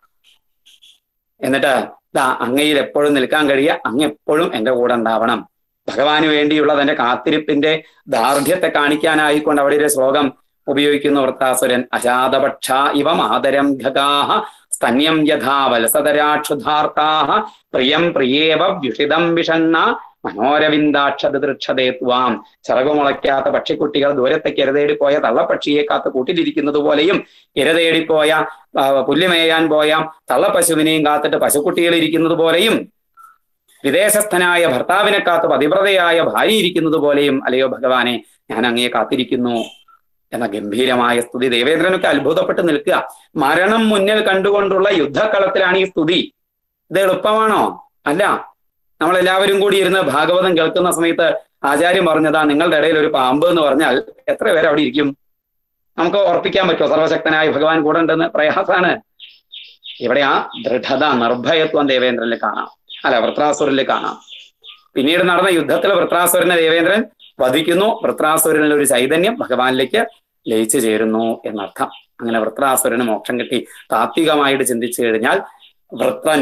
എന്നിട്ട് ദാ അങ്ങയിൽ എപ്പോഴും നിൽക്കാൻ കഴിയുക അങ്ങ് എപ്പോഴും എന്റെ കൂടെ ഉണ്ടാവണം ഭഗവാന് വേണ്ടിയുള്ള തന്റെ കാത്തിരിപ്പിന്റെ ദാർഢ്യത്തെ കാണിക്കാനായിക്കൊണ്ട് അവിടെ ഒരു ശ്ലോകം ഉപയോഗിക്കുന്ന വൃത്താസുരൻ അജാതപക്ഷ ഇവ മാതരം ഘകാഹ സ്തന്യം യഥാ വലസതരാക്ഷുധാർത്താഹ പ്രിയം പ്രിയേവ വ്യുഷിതം വിഷണ്ണ മനോരവിന്ദാക്ഷതൃക്ഷതേ ത്വാം ചിറകുമുളയ്ക്കാത്ത പക്ഷിക്കുട്ടികൾ ദൂരത്തേക്ക് ഇരതേടിപ്പോയ തള്ളപ്പക്ഷിയെ കാത്ത് കൂട്ടിലിരിക്കുന്നത് പോലെയും ഇരതേടിപ്പോയ പുല്ലുമേയാൻ പോയ തള്ളപ്പശുവിനെയും കാത്തിട്ട് പശുക്കുട്ടികൾ ഇരിക്കുന്നത് പോലെയും വിദേശസ്ഥനായ ഭർത്താവിനെ കാത്ത് പതിവ്രതയായ ഭാര്യ ഇരിക്കുന്നത് പോലെയും അല്ലയോ ഭഗവാനെ ഞാൻ അങ്ങയെ കാത്തിരിക്കുന്നു എന്ന ഗംഭീരമായ സ്തുതി ദേവേന്ദ്രനൊക്കെ അത്ഭുതപ്പെട്ട് നിൽക്കുക മരണം മുന്നിൽ കണ്ടുകൊണ്ടുള്ള യുദ്ധക്കളത്തിലാണ് ഈ സ്തുതി ഇത് എളുപ്പമാണോ അല്ല നമ്മളെല്ലാവരും കൂടി ഇരുന്ന് ഭാഗവതം കേൾക്കുന്ന സമയത്ത് ആചാര്യം പറഞ്ഞതാ നിങ്ങളുടെ ഇടയിൽ ഒരു പാമ്പ് എന്ന് പറഞ്ഞാൽ എത്ര പേര് അവിടെ ഇരിക്കും നമുക്ക് ഉറപ്പിക്കാൻ പറ്റുമോ സർവശക്തനായ ഭഗവാൻ കൂടെ ഉണ്ടെന്ന് പ്രയാസാണ് ഇവിടെ ആ ദൃഢത നിർഭയത്വം ദേവേന്ദ്രനിൽ കാണാം അല്ല വൃത്രാസുരനിൽ കാണാം പിന്നീട് നടന്ന യുദ്ധത്തിൽ വൃത്രാസുരനെ ദേവേന്ദ്രൻ വധിക്കുന്നു വൃത്രാസുരനിൽ ഒരു ചൈതന്യം ഭഗവാനിലേക്ക് ലയിച്ചു ചേരുന്നു എന്നർത്ഥം അങ്ങനെ വൃത്രാസുരന് മോക്ഷം കിട്ടി താത്വികമായിട്ട് ചിന്തിച്ചു കഴിഞ്ഞാൽ വൃത്രൻ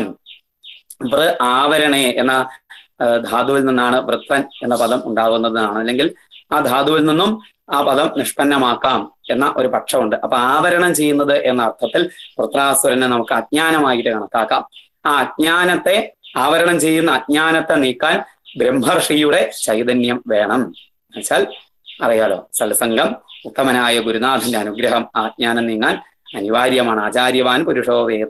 വൃ ആവരണേ എന്ന ധാതുവിൽ നിന്നാണ് വൃത്രൻ എന്ന പദം ഉണ്ടാകുന്നതാണ് അല്ലെങ്കിൽ ആ ധാതുവിൽ നിന്നും ആ പദം നിഷ്പന്നമാക്കാം എന്ന ഒരു പക്ഷമുണ്ട് അപ്പൊ ആവരണം ചെയ്യുന്നത് എന്ന അർത്ഥത്തിൽ വൃത്രാസുരനെ നമുക്ക് അജ്ഞാനമായിട്ട് കണക്കാക്കാം ആ അജ്ഞാനത്തെ ആവരണം ചെയ്യുന്ന അജ്ഞാനത്തെ നീക്കാൻ ബ്രഹ്മർഷിയുടെ ചൈതന്യം വേണം എന്നുവെച്ചാൽ അറിയാലോ സത്സംഗം ഉത്തമനായ ഗുരുനാഥന്റെ അനുഗ്രഹം ആജ്ഞാനം നീങ്ങാൻ അനിവാര്യമാണ് ആചാര്യവാൻ പുരുഷോ വേദ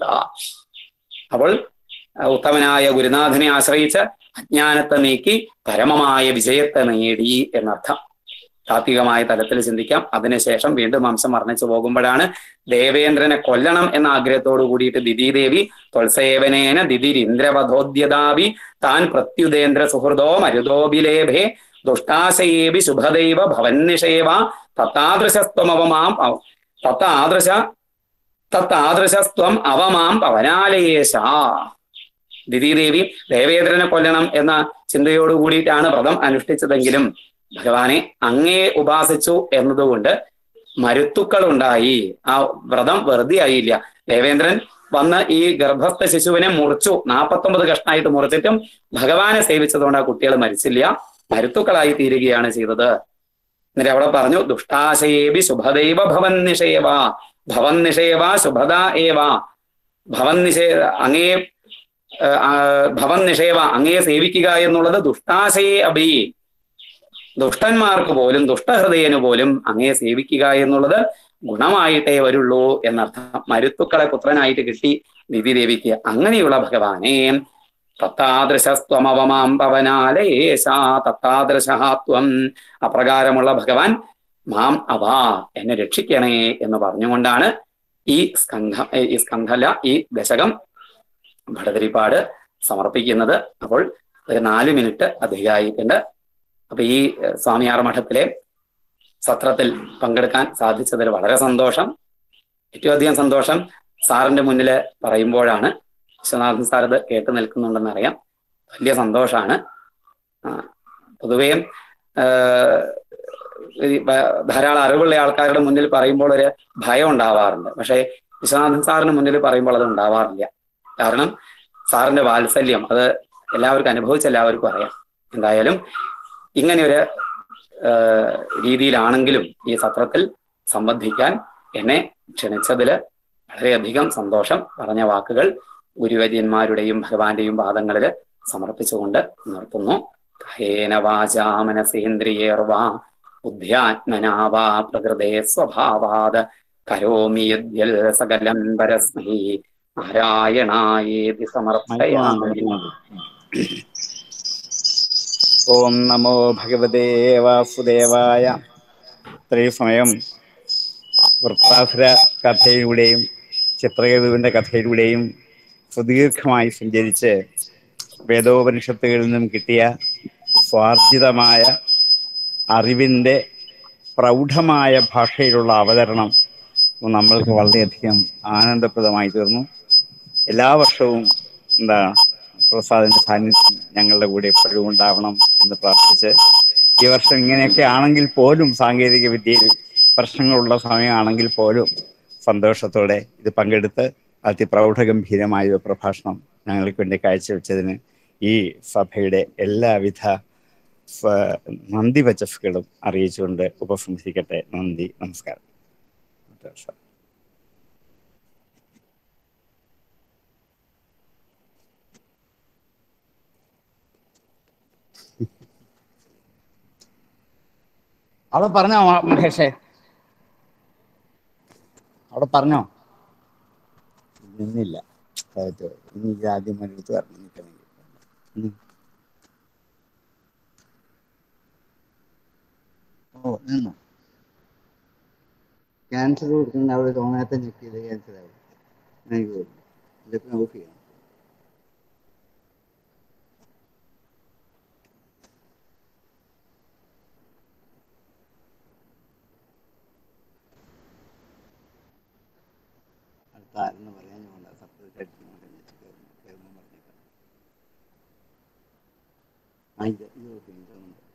അപ്പോൾ ഉത്തമനായ ഗുരുനാഥനെ ആശ്രയിച്ച് അജ്ഞാനത്തെ നീക്കി പരമമായ വിജയത്തെ നേടി എന്നർത്ഥം താത്വികമായ തലത്തിൽ ചിന്തിക്കാം അതിനുശേഷം വീണ്ടും വംശം വർണ്ണിച്ചു പോകുമ്പോഴാണ് ദേവേന്ദ്രനെ കൊല്ലണം എന്ന ആഗ്രഹത്തോടു കൂടിയിട്ട് ദിതിദേവി ത്വൽസേവനേന ദിതിരിന്ദ്രവധോദ്യതാവി താൻ പ്രത്യുദേന്ദ്ര സുഹൃദോ മരുതോബിലേഭേ ദുഷ്ടാശയേവി ശുഭദൈവ ഭവന്നിഷേവ തത്താദൃശസ്ത്വമവമാം തത്താദൃശ തത്താദൃശസ്ത്വം അവമാം പവനാലയേശ ദിതിദേവി ദേവേന്ദ്രനെ കൊല്ലണം എന്ന ചിന്തയോടു കൂടിയിട്ടാണ് വ്രതം അനുഷ്ഠിച്ചതെങ്കിലും ഭഗവാനെ അങ്ങേ ഉപാസിച്ചു എന്നതുകൊണ്ട് മരുത്തുക്കൾ ഉണ്ടായി ആ വ്രതം വെറുതെ ആയില്ല ദേവേന്ദ്രൻ വന്ന് ഈ ഗർഭസ്ഥ ശിശുവിനെ മുറിച്ചു നാൽപ്പത്തൊമ്പത് കഷ്ണമായിട്ട് മുറിച്ചിട്ടും ഭഗവാനെ സേവിച്ചതുകൊണ്ട് ആ കുട്ടികൾ മരിച്ചില്ല മരുത്തുക്കളായി തീരുകയാണ് ചെയ്തത് എന്നിട്ട് അവിടെ പറഞ്ഞു ദുഷ്ടാശയേബി ശുഭദൈവ ഭവൻ നിഷേവ ഭവൻ നിഷേവ ശുഭദ ഏവ ഭവൻ നിഷേ അങ്ങേ ഭവൻ നിഷേവ അങ്ങയെ സേവിക്കുക എന്നുള്ളത് ദുഷ്ടാശയെ അഭി ദുഷ്ടന്മാർക്ക് പോലും ദുഷ്ടഹൃദയന് പോലും അങ്ങയെ സേവിക്കുക എന്നുള്ളത് ഗുണമായിട്ടേ വരുള്ളൂ എന്നർത്ഥം മരുത്തുക്കളെ പുത്രനായിട്ട് കിട്ടി ദിതി ദേവിക്ക് അങ്ങനെയുള്ള ഭഗവാനെ തത്താദൃശസ്ത്വമവമാം പവനാലയേശാ തത്താദൃശഹാത്വം അപ്രകാരമുള്ള ഭഗവാൻ മാം അവാ എന്നെ രക്ഷിക്കണേ എന്ന് പറഞ്ഞുകൊണ്ടാണ് ഈ സ്കന്ധ ഈ സ്കന്ധല ഈ ദശകം ഭടതിരിപ്പാട് സമർപ്പിക്കുന്നത് അപ്പോൾ ഒരു നാല് മിനിറ്റ് അധികമായിട്ടുണ്ട് അപ്പൊ ഈ ഏഹ്, സ്വാമിയാർ മഠത്തിലെ സത്രത്തിൽ പങ്കെടുക്കാൻ സാധിച്ചതിൽ വളരെ സന്തോഷം ഏറ്റവും അധികം സന്തോഷം സാറിന്റെ മുന്നിൽ പറയുമ്പോഴാണ് വിശ്വനാഥൻ സാർ ഇത് കേട്ട് നിൽക്കുന്നുണ്ടെന്ന് അറിയാം വലിയ സന്തോഷമാണ് പൊതുവേ ആഹ്, ഈ ബ- ധാരാളം അറിവുള്ള ആൾക്കാരുടെ മുന്നിൽ പറയുമ്പോൾ ഒരു ഭയം ഉണ്ടാവാറുണ്ട് പക്ഷേ വിശ്വനാഥൻ സാറിന് മുന്നിൽ പറയുമ്പോൾ അത് ഉണ്ടാവാറില്ല കാരണം സാറിന്റെ വാത്സല്യം അത് എല്ലാവർക്കും അനുഭവിച്ച എല്ലാവർക്കും അറിയാം എന്തായാലും ഇങ്ങനെ ഒരു ആഹ്, രീതിയിലാണെങ്കിലും ഈ സത്രത്തിൽ സംബന്ധിക്കാൻ എന്നെ ക്ഷണിച്ചതിൽ വളരെയധികം സന്തോഷം പറഞ്ഞ വാക്കുകൾ ഗുരുവര്യന്മാരുടെയും ഭഗവാന്റെയും പാദങ്ങളിൽ സമർപ്പിച്ചുകൊണ്ട് നിർത്തുന്നു കയേന വാചാ മനസേന്ദ്രിയേർവാ ബുദ്ധ്യാത്മനാ വാ പ്രകൃതേ സ്വഭാവാത് കരോമി യദ്യൽ സകലം പരസ്മൈ നാരായണായേതി സമർപ്പയാമി ഓം നമോ ഭഗവതേ വാസുദേവായ ഇത്രയും സമയം വൃത്താസുര കഥയിലൂടെയും ചിത്രകേതുവിൻ്റെ കഥയിലൂടെയും സുദീർഘമായി സഞ്ചരിച്ച് വേദോപനിഷത്തുകളിൽ നിന്നും കിട്ടിയ സ്വാർജിതമായ അറിവിൻ്റെ പ്രൗഢമായ ഭാഷയിലുള്ള അവതരണം നമ്മൾക്ക് വളരെയധികം ആനന്ദപ്രദമായി തീർന്നു എല്ലാ വർഷവും എന്താ പ്രസാദിന്റെ സാന്നിധ്യം ഞങ്ങളുടെ കൂടെ എപ്പോഴും ഉണ്ടാവണം എന്ന് പ്രാർത്ഥിച്ച് ഈ വർഷം ഇങ്ങനെയൊക്കെ ആണെങ്കിൽ പോലും സാങ്കേതിക വിദ്യയിൽ പ്രശ്നങ്ങളുള്ള സമയമാണെങ്കിൽ പോലും സന്തോഷത്തോടെ ഇത് പങ്കെടുത്ത് അതിപ്രൗഢഗംഭീരമായ ഒരു പ്രഭാഷണം ഞങ്ങൾക്ക് വേണ്ടി കാഴ്ചവെച്ചതിന് ഈ സഭയുടെ എല്ലാവിധ സ- നന്ദി വചസ്സുകളും അറിയിച്ചുകൊണ്ട് ഉപസംഹരിക്കട്ടെ നന്ദി നമസ്കാരം അവിടെ പറഞ്ഞോ മ- മഹേഷേ അവിടെ പറഞ്ഞോ നിന്നില്ല അകത്ത് പോയി. ഇനി ഇത് ആദ്യം എടുത്ത് വരണം നിൽക്കണമെങ്കിൽ ഉം. ഓ നിന്നു ക്യാൻസർ കൊടുക്കുന്ന അവിടെ തോന്നാത്ത ഞെക്കിയത് ക്യാൻസർ ആവും എനിക്ക് തോന്നുന്നു ഇതൊക്കെ ഓഫ് ചെയ്യണം അടുത്ത ആരെന്ന് പറയാൻ വേണ്ട സെപ്പറേറ്റ് ആയിട്ട് കയറുമ്പോൾ പറഞ്ഞേക്കാം ആ ഇത് ഇത് ഓഫ് ചെയ്യുന്നുണ്ട്